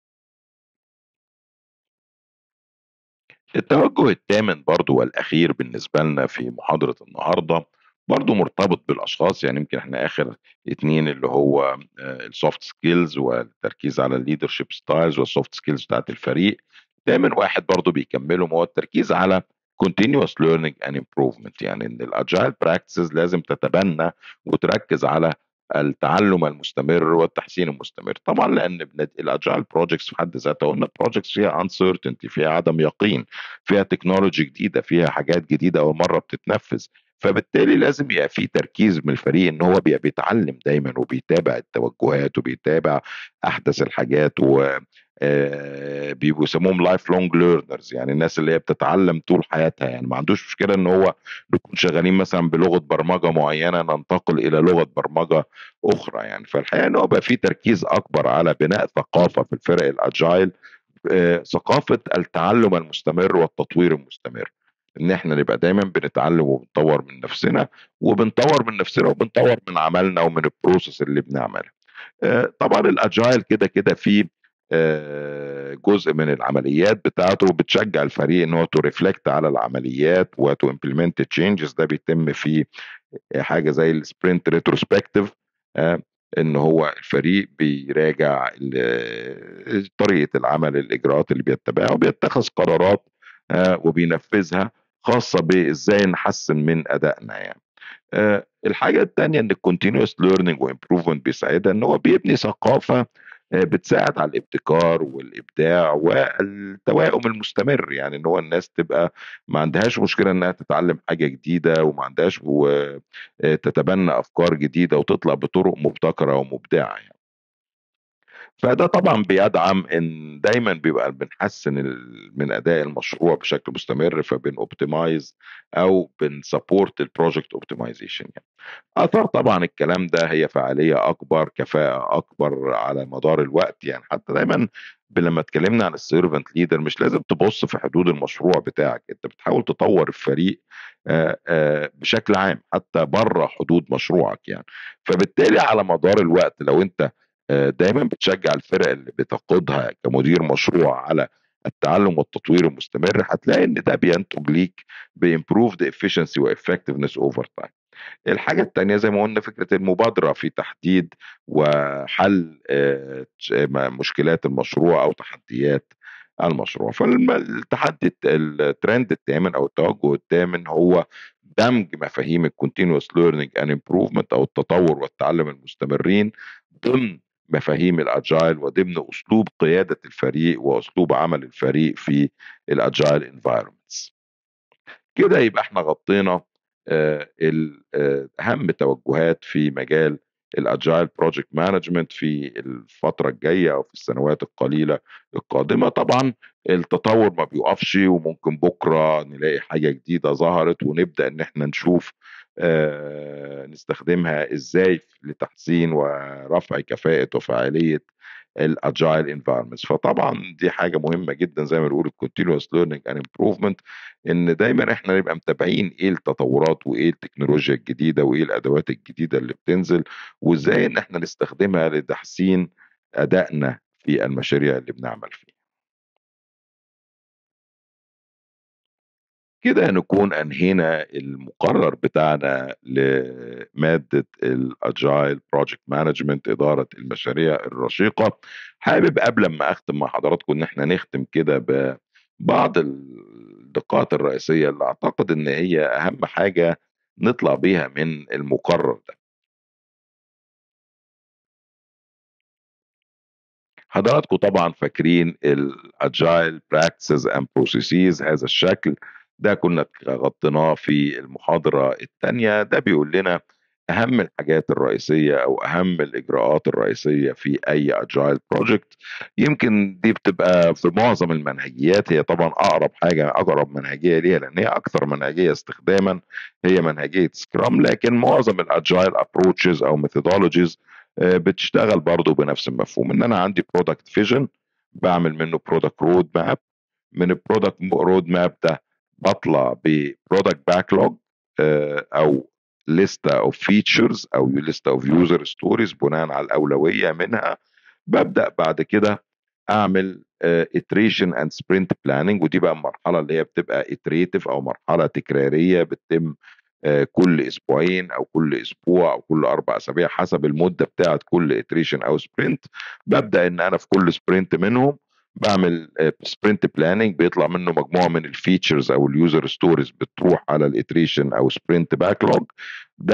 التوجه الثامن برضو والاخير بالنسبه لنا في محاضره النهارده برضو مرتبط بالاشخاص يعني يمكن احنا اخر اتنين اللي هو السوفت سكيلز والتركيز على الليدرشيب ستايلز والسوفت سكيلز بتاعت الفريق دايما واحد برضو بيكملهم هو التركيز على continuous learning and improvement يعني ان الاجايل براكتسز لازم تتبنى وتركز على التعلم المستمر والتحسين المستمر طبعا لان الاجايل بروجكتس في حد ذاتها قلنا بروجكتس فيها انسرتينتي فيها عدم يقين فيها تكنولوجي جديده فيها حاجات جديده اول مره بتتنفذ فبالتالي لازم يبقى في تركيز من الفريق ان هو بيبقى بيتعلم دايما وبيتابع التوجهات وبيتابع احدث الحاجات و آه، بيبقوا يسموهم لايف لونج ليرنرز يعني الناس اللي هي بتتعلم طول حياتها يعني ما عندوش مشكله ان هو نكون شغالين مثلا بلغه برمجه معينه ننتقل الى لغه برمجه اخرى يعني فالحقيقه ان هو بقى في تركيز اكبر على بناء ثقافه في الفرق الاجايل آه، ثقافه التعلم المستمر والتطوير المستمر ان احنا نبقى دايما بنتعلم وبنطور من نفسنا وبنطور من نفسنا وبنطور من عملنا ومن البروسيس اللي بنعملها آه، طبعا الاجايل كده كده فيه آه، جزء من العمليات بتاعته بتشجع الفريق ان هو تو ريفلكت على العمليات وتو امبلمنت تشينجز ده بيتم في حاجه زي السبرنت ريتروسبكتيف ان هو الفريق بيراجع طريقه العمل الاجراءات اللي بيتبعها وبيتخذ قرارات آه، وبينفذها خاصه بازاي نحسن من ادائنا يعني آه، الحاجه الثانيه ان الكونتينوس ليرنينج وامبروفمنت بيساعدها ان هو بيبني ثقافه آه، بتساعد على الابتكار والابداع والتوائم المستمر يعني ان هو الناس تبقى ما عندهاش مشكله انها تتعلم حاجه جديده وما عندهاش تتبنى افكار جديده وتطلع بطرق مبتكره ومبدعه يعني. فده طبعا بيدعم ان دايما بيبقى بنحسن من اداء المشروع بشكل مستمر فبن اوبتمايز او بنسبورت البروجكت اوبتمايزيشن يعني اثار طبعا الكلام ده هي فعاليه اكبر كفاءه اكبر على مدار الوقت يعني حتى دايما لما اتكلمنا عن السيرفنت ليدر مش لازم تبص في حدود المشروع بتاعك انت بتحاول تطور الفريق بشكل عام حتى بره حدود مشروعك يعني فبالتالي على مدار الوقت لو انت دايما بتشجع الفرق اللي بتقودها كمدير مشروع على التعلم والتطوير المستمر هتلاقي ان ده بينتج ليك بامبروفد افشنسي وافكتفنس اوفر تايم الحاجة الثانية زي ما قلنا فكرة المبادرة في تحديد وحل آه، مشكلات المشروع أو تحديات المشروع فالتحدي الترند الثامن أو التوجه الثامن هو دمج مفاهيم الكونتينوس ليرنينج اند امبروفمنت او التطور والتعلم المستمرين ضمن مفاهيم الاجايل وضمن اسلوب قياده الفريق واسلوب عمل الفريق في الاجايل انفايرمنتس كده يبقى احنا غطينا آه، آه، اهم توجهات في مجال الاجايل بروجكت مانجمنت في الفتره الجايه او في السنوات القليله القادمه طبعا التطور ما بيقفش وممكن بكره نلاقي حاجه جديده ظهرت ونبدا ان احنا نشوف آه، نستخدمها ازاي لتحسين ورفع كفاءه وفاعليه الاجايل انفايرمنتس فطبعا دي حاجه مهمه جدا زي ما بنقول الكونتينوس ليرنينج اند امبروفمنت ان دايما احنا نبقى متابعين ايه التطورات وايه التكنولوجيا الجديده وايه الادوات الجديده اللي بتنزل وازاي ان احنا نستخدمها لتحسين ادائنا في المشاريع اللي بنعمل فيها كده نكون انهينا المقرر بتاعنا لماده الاجايل بروجكت مانجمنت اداره المشاريع الرشيقه حابب قبل ما اختم مع حضراتكم ان احنا نختم كده ببعض النقاط الرئيسيه اللي اعتقد ان هي اهم حاجه نطلع بيها من المقرر ده حضراتكم طبعا فاكرين الاجايل براكتسز اند بروسيسز هذا الشكل ده كنا غطيناه في المحاضرة الثانية ده بيقول لنا أهم الحاجات الرئيسية أو أهم الإجراءات الرئيسية في أي أجايل بروجكت يمكن دي بتبقى في معظم المنهجيات هي طبعا أقرب حاجة أقرب منهجية ليها لأن هي أكثر منهجية استخداما هي منهجية سكرام لكن معظم الأجايل أبروتشز أو ميثودولوجيز آه، بتشتغل برضو بنفس المفهوم إن أنا عندي برودكت فيجن بعمل منه برودكت رود ماب من البرودكت رود ماب ده بطلع ببرودكت باكلوج آه، او لستة اوف فيتشرز او لستة اوف يوزر ستوريز بناء على الاولويه منها ببدا بعد كده اعمل iteration اند سبرنت بلاننج ودي بقى المرحله اللي هي بتبقى iterative او مرحله تكراريه بتتم آه، كل اسبوعين او كل اسبوع او كل اربع اسابيع حسب المده بتاعه كل iteration او سبرنت ببدا ان انا في كل سبرنت منهم بعمل سبرنت بلاننج بيطلع منه مجموعه من الفيتشرز او اليوزر ستوريز بتروح على الاتريشن او سبرنت باكلوج ده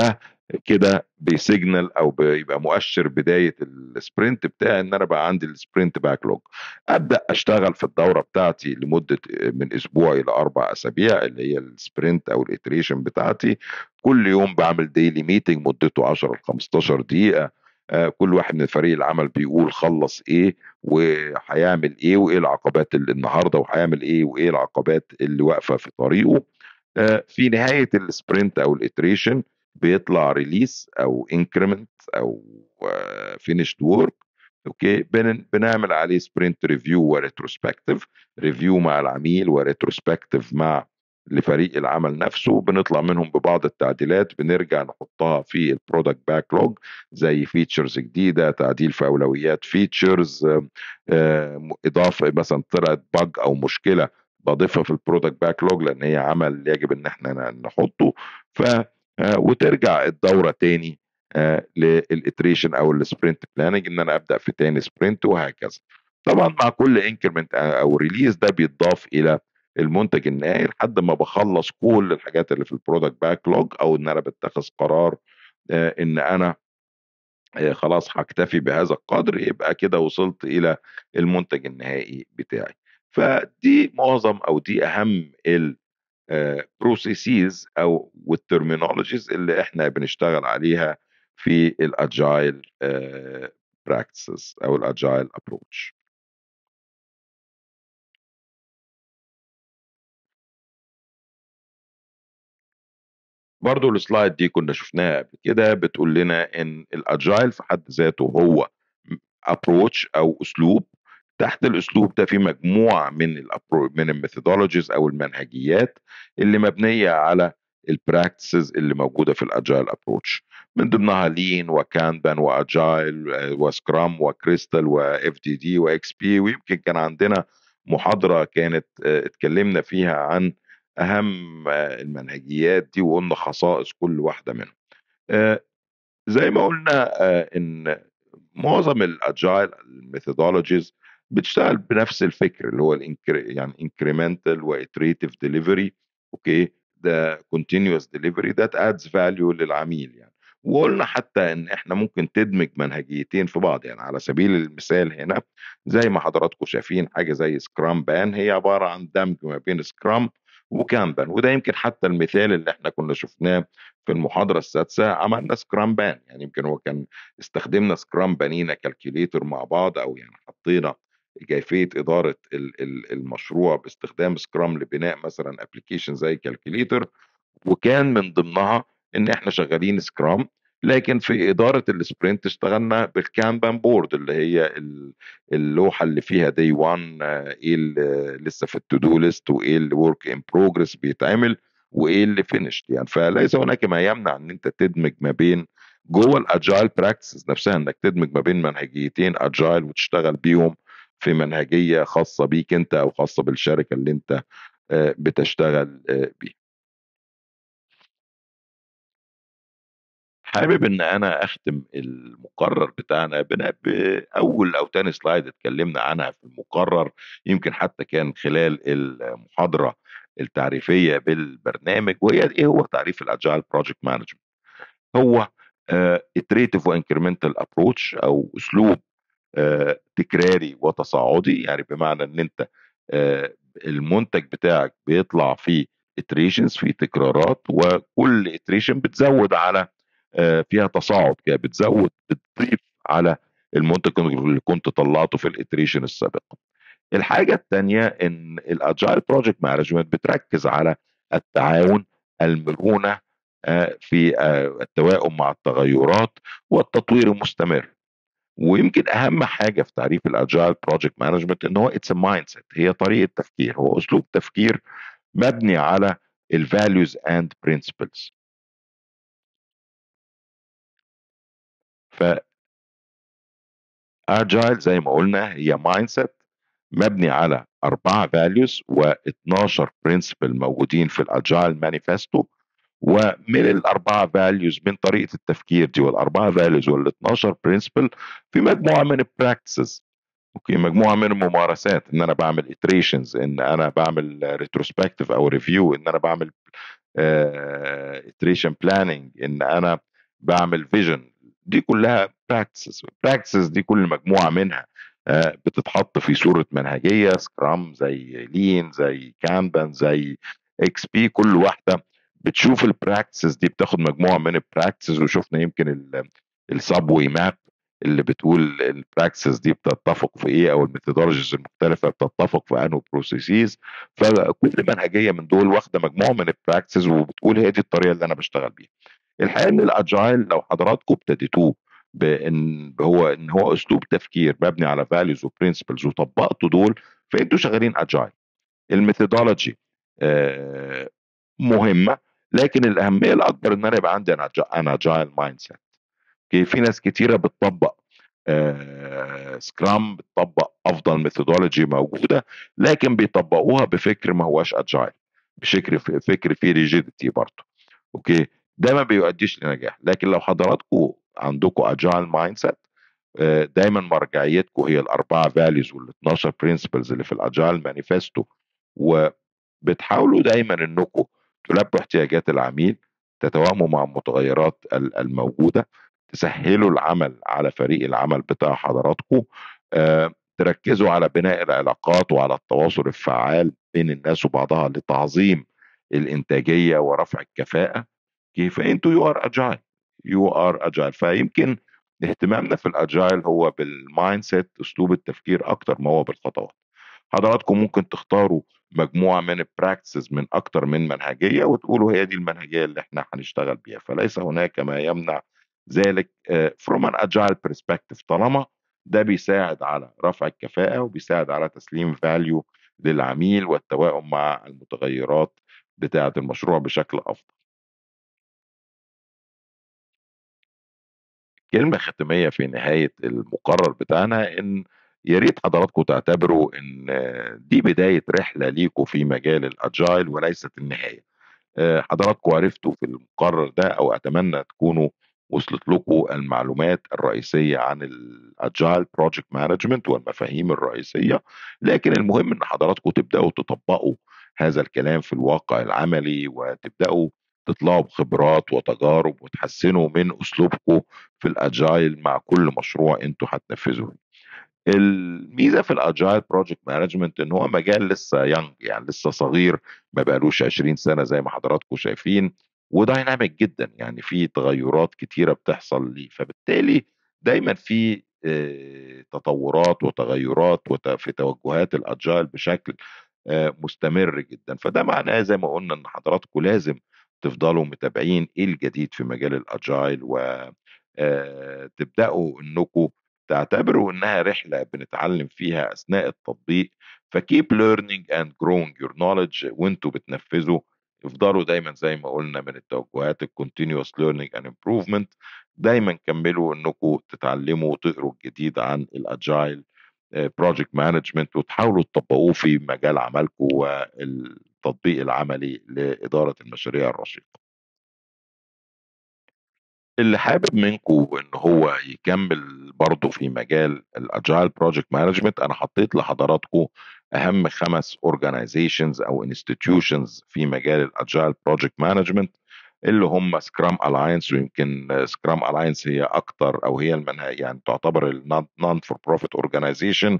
كده بيسيجنال او بيبقى مؤشر بدايه السبرنت بتاعي ان انا بقى عندي السبرنت باك لوج ابدا اشتغل في الدوره بتاعتي لمده من اسبوع الى اربع اسابيع اللي هي السبرنت او الاتريشن بتاعتي كل يوم بعمل ديلي ميتنج مدته 10 ل 15 دقيقه آه، كل واحد من فريق العمل بيقول خلص ايه وهيعمل ايه وايه العقبات اللي النهارده وهيعمل ايه وايه العقبات اللي واقفه في طريقه آه، في نهايه السبرنت او الاتريشن بيطلع ريليس او انكريمنت او فينيشد ورك اوكي بنعمل عليه سبرنت ريفيو وريتروسبكتيف ريفيو مع العميل وريتروسبكتيف مع لفريق العمل نفسه بنطلع منهم ببعض التعديلات بنرجع نحطها في البرودكت باك لوج زي فيتشرز جديده تعديل في اولويات فيتشرز اضافه مثلا طلعت باج او مشكله بضيفها في البرودكت باك لوج لان هي عمل يجب ان احنا نحطه ف آه، وترجع الدوره تاني آه، للاتريشن او السبرنت بلاننج ان انا ابدا في تاني سبرنت وهكذا طبعا مع كل انكرمنت او ريليز ده بيتضاف الى المنتج النهائي لحد ما بخلص كل الحاجات اللي في البرودكت باك لوج او ان انا بتخذ قرار آه، ان انا خلاص هكتفي بهذا القدر يبقى كده وصلت الى المنتج النهائي بتاعي فدي معظم او دي اهم ال بروسيسز او والترمينولوجيز اللي احنا بنشتغل عليها في الاجايل براكتسز او الاجايل ابروتش برضو السلايد دي كنا شفناها قبل كده بتقول لنا ان الاجايل في حد ذاته هو ابروتش او اسلوب تحت الاسلوب ده في مجموعه من من الميثودولوجيز او المنهجيات اللي مبنيه على البراكتسز اللي موجوده في الاجايل ابروتش من ضمنها لين وكانبان واجايل وسكرام وكريستال واف دي دي واكس بي ويمكن كان عندنا محاضره كانت آه، اتكلمنا فيها عن اهم آه، المنهجيات دي وقلنا خصائص كل واحده منهم آه، زي ما قلنا ان معظم الاجايل الميثودولوجيز بتشتغل بنفس الفكر اللي هو الانكر يعني انكريمنتال واتريتيف ديليفري اوكي ده كونتينوس ديليفري ذات ادز فاليو للعميل يعني وقلنا حتى ان احنا ممكن تدمج منهجيتين في بعض يعني على سبيل المثال هنا زي ما حضراتكم شايفين حاجه زي سكرام بان هي عباره عن دمج ما بين سكرام وكانبان وده يمكن حتى المثال اللي احنا كنا شفناه في المحاضره السادسه عملنا سكرام بان يعني يمكن هو كان استخدمنا سكرام بانينا كالكوليتر مع بعض او يعني حطينا كيفيه اداره المشروع باستخدام سكرام لبناء مثلا ابلكيشن زي كالكوليتر وكان من ضمنها ان احنا شغالين سكرام لكن في اداره السبرنت اشتغلنا بالكانبان بورد اللي هي اللوحه اللي فيها دي 1 ايه اللي لسه في التو دو ليست وايه اللي ورك ان بروجرس بيتعمل وايه اللي فينيشد يعني فليس هناك ما يمنع ان انت تدمج ما بين جوه الاجايل براكتسز نفسها انك تدمج ما بين منهجيتين اجايل وتشتغل بيهم في منهجيه خاصه بيك انت او خاصه بالشركه اللي انت آه، بتشتغل آه، بيها حابب ان انا اختم المقرر بتاعنا باول او تاني سلايد اتكلمنا عنها في المقرر يمكن حتى كان خلال المحاضره التعريفيه بالبرنامج وهي ايه هو تعريف الاجايل بروجكت مانجمنت هو اتريتيف وانكريمنتال ابروتش او اسلوب آه، تكراري وتصاعدي يعني بمعنى ان انت آه، المنتج بتاعك بيطلع فيه اتريشنز في تكرارات وكل اتريشن بتزود على آه، فيها تصاعد كده بتزود بتضيف على المنتج اللي كنت طلعته في الاتريشن السابق الحاجة الثانية ان الاجايل بروجكت مانجمنت بتركز على التعاون المرونة في التوائم مع التغيرات والتطوير المستمر ويمكن اهم حاجه في تعريف الاجايل بروجكت مانجمنت ان هو اتس مايند سيت هي طريقه تفكير هو اسلوب تفكير مبني على الفاليوز اند برنسبلز ف اجايل زي ما قلنا هي مايند سيت مبني على أربعة فاليوز و12 برنسبل موجودين في الاجايل مانيفستو ومن الاربعه فاليوز من طريقه التفكير دي والاربعه فاليوز وال 12 برنسبل في مجموعه من البراكتسز اوكي مجموعه من الممارسات ان انا بعمل اتريشنز ان انا بعمل ريتروسبكتيف او ريفيو ان انا بعمل اتريشن uh, بلاننج ان انا بعمل فيجن دي كلها براكتسز براكتسز دي كل مجموعه منها آه، بتتحط في صوره منهجيه سكرام زي لين زي كانبان زي اكس بي كل واحده بتشوف البراكتسز دي بتاخد مجموعه من البراكتسز وشفنا يمكن السبوي ماب اللي بتقول البراكتسز دي بتتفق في ايه او الميثودولوجيز المختلفه بتتفق في انو بروسيسز فكل منهجيه من دول واخده مجموعه من البراكتسز وبتقول هي دي الطريقه اللي انا بشتغل بيها الحقيقه ان الاجايل لو حضراتكم ابتديتوه بان هو ان هو اسلوب تفكير مبني على فاليوز وبرنسبلز وطبقتوا دول فانتوا شغالين اجايل الميثودولوجي آه، مهمه لكن الاهميه الاكبر ان انا يبقى عندي انا اجايل مايند سيت في ناس كتيره بتطبق آه سكرام بتطبق افضل ميثودولوجي موجوده لكن بيطبقوها بفكر ما هواش اجايل بشكل فكر فيه ريجيديتي برضه اوكي ده ما بيؤديش لنجاح لكن لو حضراتكم عندكم اجايل مايند سيت دايما مرجعيتكم هي الاربعه فاليوز وال 12 برنسبلز اللي في الاجايل مانيفستو وبتحاولوا دايما انكم تلبوا احتياجات العميل تتوائموا مع المتغيرات الموجوده تسهلوا العمل على فريق العمل بتاع حضراتكم آه، تركزوا على بناء العلاقات وعلى التواصل الفعال بين الناس وبعضها لتعظيم الانتاجيه ورفع الكفاءه كيف انتوا يو ار اجايل يو ار اجايل فيمكن اهتمامنا في الاجايل هو بالمايند سيت اسلوب التفكير اكتر ما هو بالخطوات حضراتكم ممكن تختاروا مجموعه من البراكتسز من اكتر من منهجيه وتقولوا هي دي المنهجيه اللي احنا هنشتغل بيها فليس هناك ما يمنع ذلك فروم ان اجايل برسبكتيف طالما ده بيساعد على رفع الكفاءه وبيساعد على تسليم فاليو للعميل والتوائم مع المتغيرات بتاعه المشروع بشكل افضل كلمة ختامية في نهاية المقرر بتاعنا إن يا ريت حضراتكم تعتبروا إن دي بداية رحلة ليكم في مجال الأجايل وليست النهاية. حضراتكم عرفتوا في المقرر ده أو أتمنى تكونوا وصلت لكم المعلومات الرئيسيه عن الاجايل بروجكت مانجمنت والمفاهيم الرئيسيه لكن المهم ان حضراتكم تبداوا تطبقوا هذا الكلام في الواقع العملي وتبداوا تطلعوا بخبرات وتجارب وتحسنوا من اسلوبكم في الاجايل مع كل مشروع انتوا هتنفذوه الميزه في الاجايل بروجكت مانجمنت ان هو مجال لسه يانج يعني لسه صغير ما بقالوش 20 سنه زي ما حضراتكم شايفين ودايناميك جدا يعني في تغيرات كتيره بتحصل ليه فبالتالي دايما في تطورات وتغيرات في توجهات الاجايل بشكل مستمر جدا فده معناه زي ما قلنا ان حضراتكم لازم تفضلوا متابعين ايه الجديد في مجال الاجايل وتبداوا انكم تعتبروا انها رحله بنتعلم فيها اثناء التطبيق فكيب ليرنينج اند جروينج يور نوليدج وانتوا بتنفذوا افضلوا دايما زي ما قلنا من التوجهات الكونتينوس ليرنينج اند امبروفمنت دايما كملوا انكم تتعلموا وتقروا الجديد عن الاجايل بروجكت مانجمنت وتحاولوا تطبقوه في مجال عملكم والتطبيق العملي لاداره المشاريع الرشيقه. اللي حابب منكم ان هو يكمل برضه في مجال الاجايل بروجكت مانجمنت انا حطيت لحضراتكم اهم خمس اورجانيزيشنز او انستتيوشنز في مجال الاجايل بروجكت مانجمنت اللي هم سكرام الاينس ويمكن سكرام الاينس هي اكتر او هي المنها يعني تعتبر النون فور بروفيت اورجانيزيشن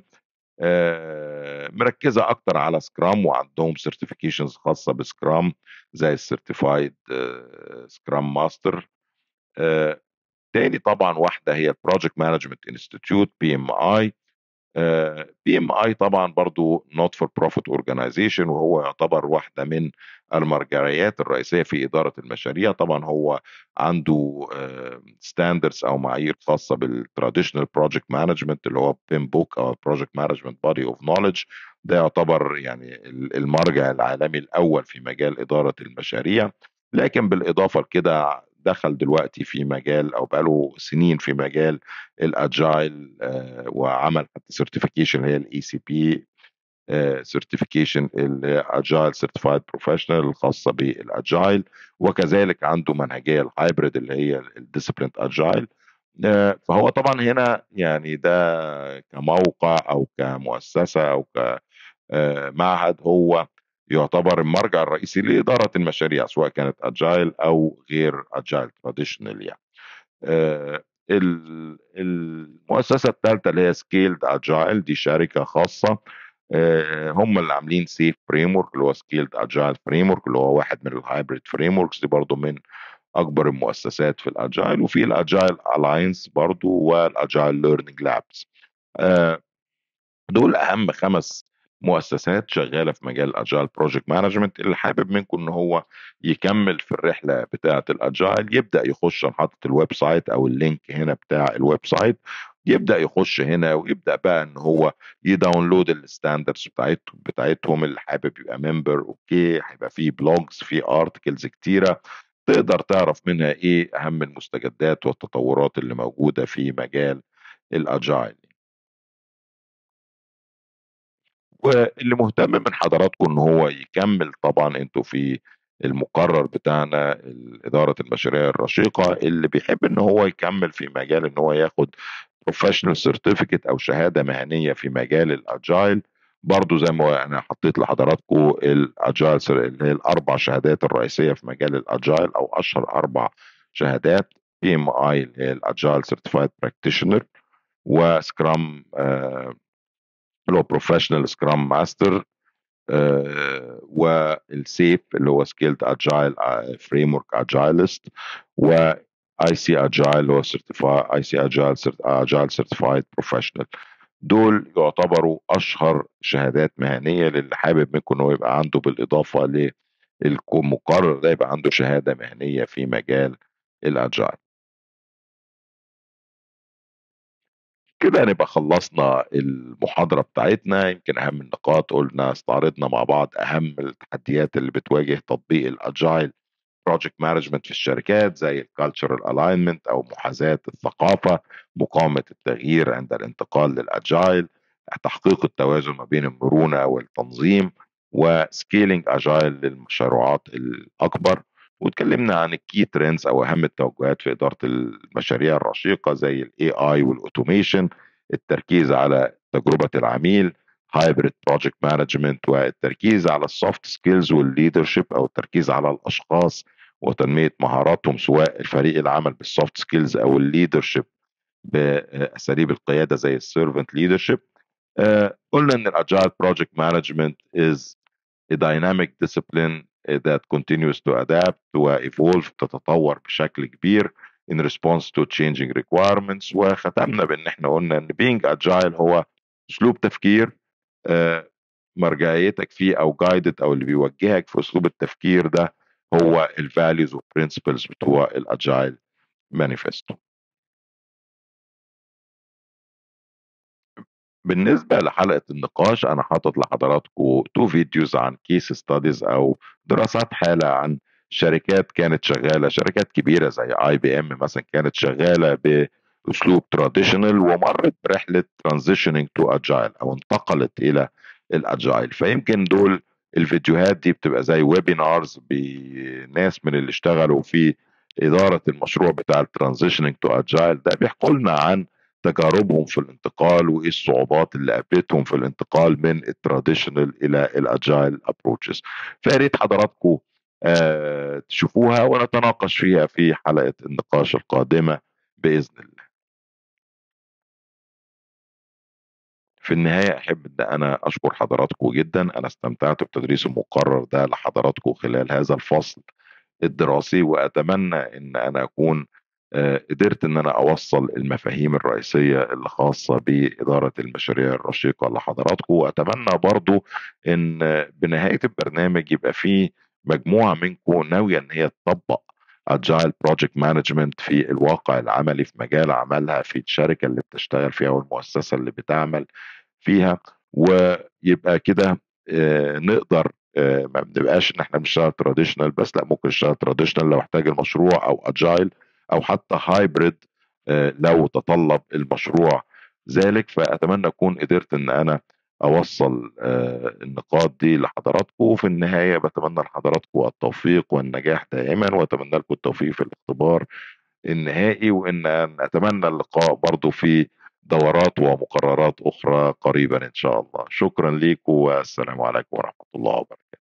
مركزه اكتر على سكرام وعندهم سيرتيفيكيشنز خاصه بسكرام زي السيرتيفايد سكرام ماستر تاني طبعا واحده هي البروجكت مانجمنت انستيتيوت بي ام اي بي ام اي طبعا برضو نوت فور بروفيت اورجانيزيشن وهو يعتبر واحده من المرجعيات الرئيسيه في اداره المشاريع طبعا هو عنده ستاندردز او معايير خاصه بالتراديشنال بروجكت مانجمنت اللي هو بيم بوك او بروجكت مانجمنت بودي اوف نوليدج ده يعتبر يعني المرجع العالمي الاول في مجال اداره المشاريع لكن بالاضافه لكده دخل دلوقتي في مجال او بقاله سنين في مجال الاجايل وعمل حتى سيرتيفيكيشن هي الاي سي بي سيرتيفيكيشن الاجايل سيرتيفايد بروفيشنال الخاصه بالاجايل وكذلك عنده منهجيه الهايبريد اللي هي الديسيبلين اجايل فهو طبعا هنا يعني ده كموقع او كمؤسسه او كمعهد هو يعتبر المرجع الرئيسي لإدارة المشاريع سواء كانت اجايل أو غير اجايل تراديشنال يعني آه، المؤسسه الثالثه اللي هي سكيلد اجايل دي شركه خاصه آه، هم اللي عاملين سيف فريم ورك اللي هو سكيلد اجايل فريم ورك اللي هو واحد من الهايبريد فريم وركس دي برضه من اكبر المؤسسات في الاجايل وفي الاجايل الاينس برضه والاجايل ليرنينج لابس دول اهم خمس مؤسسات شغاله في مجال الاجايل بروجكت مانجمنت اللي حابب منكم ان هو يكمل في الرحله بتاعه الاجايل يبدا يخش انا حاطط الويب سايت او اللينك هنا بتاع الويب سايت يبدا يخش هنا ويبدا بقى ان هو يداونلود الستاندردز بتاعتهم بتاعتهم اللي حابب يبقى ممبر اوكي هيبقى فيه بلوجز في ارتكلز كتيره تقدر تعرف منها ايه اهم المستجدات والتطورات اللي موجوده في مجال الاجايل واللي مهتم من حضراتكم ان هو يكمل طبعا انتوا في المقرر بتاعنا إدارة المشاريع الرشيقة اللي بيحب ان هو يكمل في مجال ان هو ياخد بروفيشنال سيرتيفيكت او شهادة مهنية في مجال الاجايل برضو زي ما انا حطيت لحضراتكم الاجايل اللي هي الاربع شهادات الرئيسية في مجال الاجايل او اشهر اربع شهادات بي ام اي اللي هي الاجايل سيرتيفايد براكتيشنر وسكرام اللي هو بروفيشنال سكرام ماستر والسيف اللي هو سكيلد اجايل فريم ورك اجايلست و اي سي اجايل اللي هو سيرتيفاي اي سي اجايل اجايل سيرتيفايد بروفيشنال دول يعتبروا اشهر شهادات مهنيه للي حابب منكم انه يبقى عنده بالاضافه للمقرر ده يبقى عنده شهاده مهنيه في مجال الاجايل كده نبقى خلصنا المحاضرة بتاعتنا يمكن أهم النقاط قلنا استعرضنا مع بعض أهم التحديات اللي بتواجه تطبيق الأجايل بروجكت مانجمنت في الشركات زي الكالتشرال الاينمنت او محاذاه الثقافه مقاومه التغيير عند الانتقال للاجايل تحقيق التوازن ما بين المرونه والتنظيم وسكيلينج اجايل للمشروعات الاكبر واتكلمنا عن الكي ترندز او اهم التوجهات في اداره المشاريع الرشيقه زي الاي اي والاوتوميشن التركيز على تجربه العميل هايبريد بروجكت مانجمنت والتركيز على السوفت سكيلز والليدرشيب او التركيز على الاشخاص وتنميه مهاراتهم سواء فريق العمل بالسوفت سكيلز او الليدرشيب باساليب القياده زي السيرفنت ليدرشيب قلنا ان الاجايل بروجكت مانجمنت از a dynamic discipline that continues to adapt وايفولف تتطور بشكل كبير in response to changing requirements وختمنا بان احنا قلنا ان being agile هو اسلوب تفكير آه، مرجعيتك فيه او جايدد او اللي بيوجهك في اسلوب التفكير ده هو الفاليوز والبرنسبلز بتوع الاجايل مانيفستو بالنسبة لحلقة النقاش أنا حاطط لحضراتكم تو فيديوز عن كيس ستاديز أو دراسات حالة عن شركات كانت شغالة شركات كبيرة زي اي بي ام مثلا كانت شغالة بأسلوب تراديشنال ومرت برحلة ترانزيشننج تو اجايل أو انتقلت إلى الاجايل فيمكن دول الفيديوهات دي بتبقى زي ويبينارز بناس من اللي اشتغلوا في إدارة المشروع بتاع الترانزيشننج تو اجايل ده بيحكوا لنا عن تجاربهم في الانتقال وايه الصعوبات اللي قابلتهم في الانتقال من التراديشنال الى الاجايل ابروتشز فيا ريت حضراتكم آه تشوفوها ونتناقش فيها في حلقه النقاش القادمه باذن الله في النهاية أحب أن أنا أشكر حضراتكم جدا أنا استمتعت بتدريس المقرر ده لحضراتكم خلال هذا الفصل الدراسي وأتمنى أن أنا أكون آه، قدرت ان انا اوصل المفاهيم الرئيسيه اللي خاصه باداره المشاريع الرشيقه لحضراتكم واتمنى برضو ان بنهايه البرنامج يبقى في مجموعه منكم ناويه ان هي تطبق اجايل بروجكت مانجمنت في الواقع العملي في مجال عملها في الشركه اللي بتشتغل فيها والمؤسسه اللي بتعمل فيها ويبقى كده آه، نقدر آه، ما بنبقاش ان احنا بنشتغل تراديشنال بس لا ممكن نشتغل تراديشنال لو احتاج المشروع او اجايل او حتى هايبريد آه، لو تطلب المشروع ذلك فاتمنى اكون قدرت ان انا اوصل آه، النقاط دي لحضراتكم وفي النهايه بتمنى لحضراتكم التوفيق والنجاح دائما واتمنى لكم التوفيق في الاختبار النهائي وان اتمنى اللقاء برضو في دورات ومقررات اخرى قريبا ان شاء الله شكرا لكم والسلام عليكم ورحمه الله وبركاته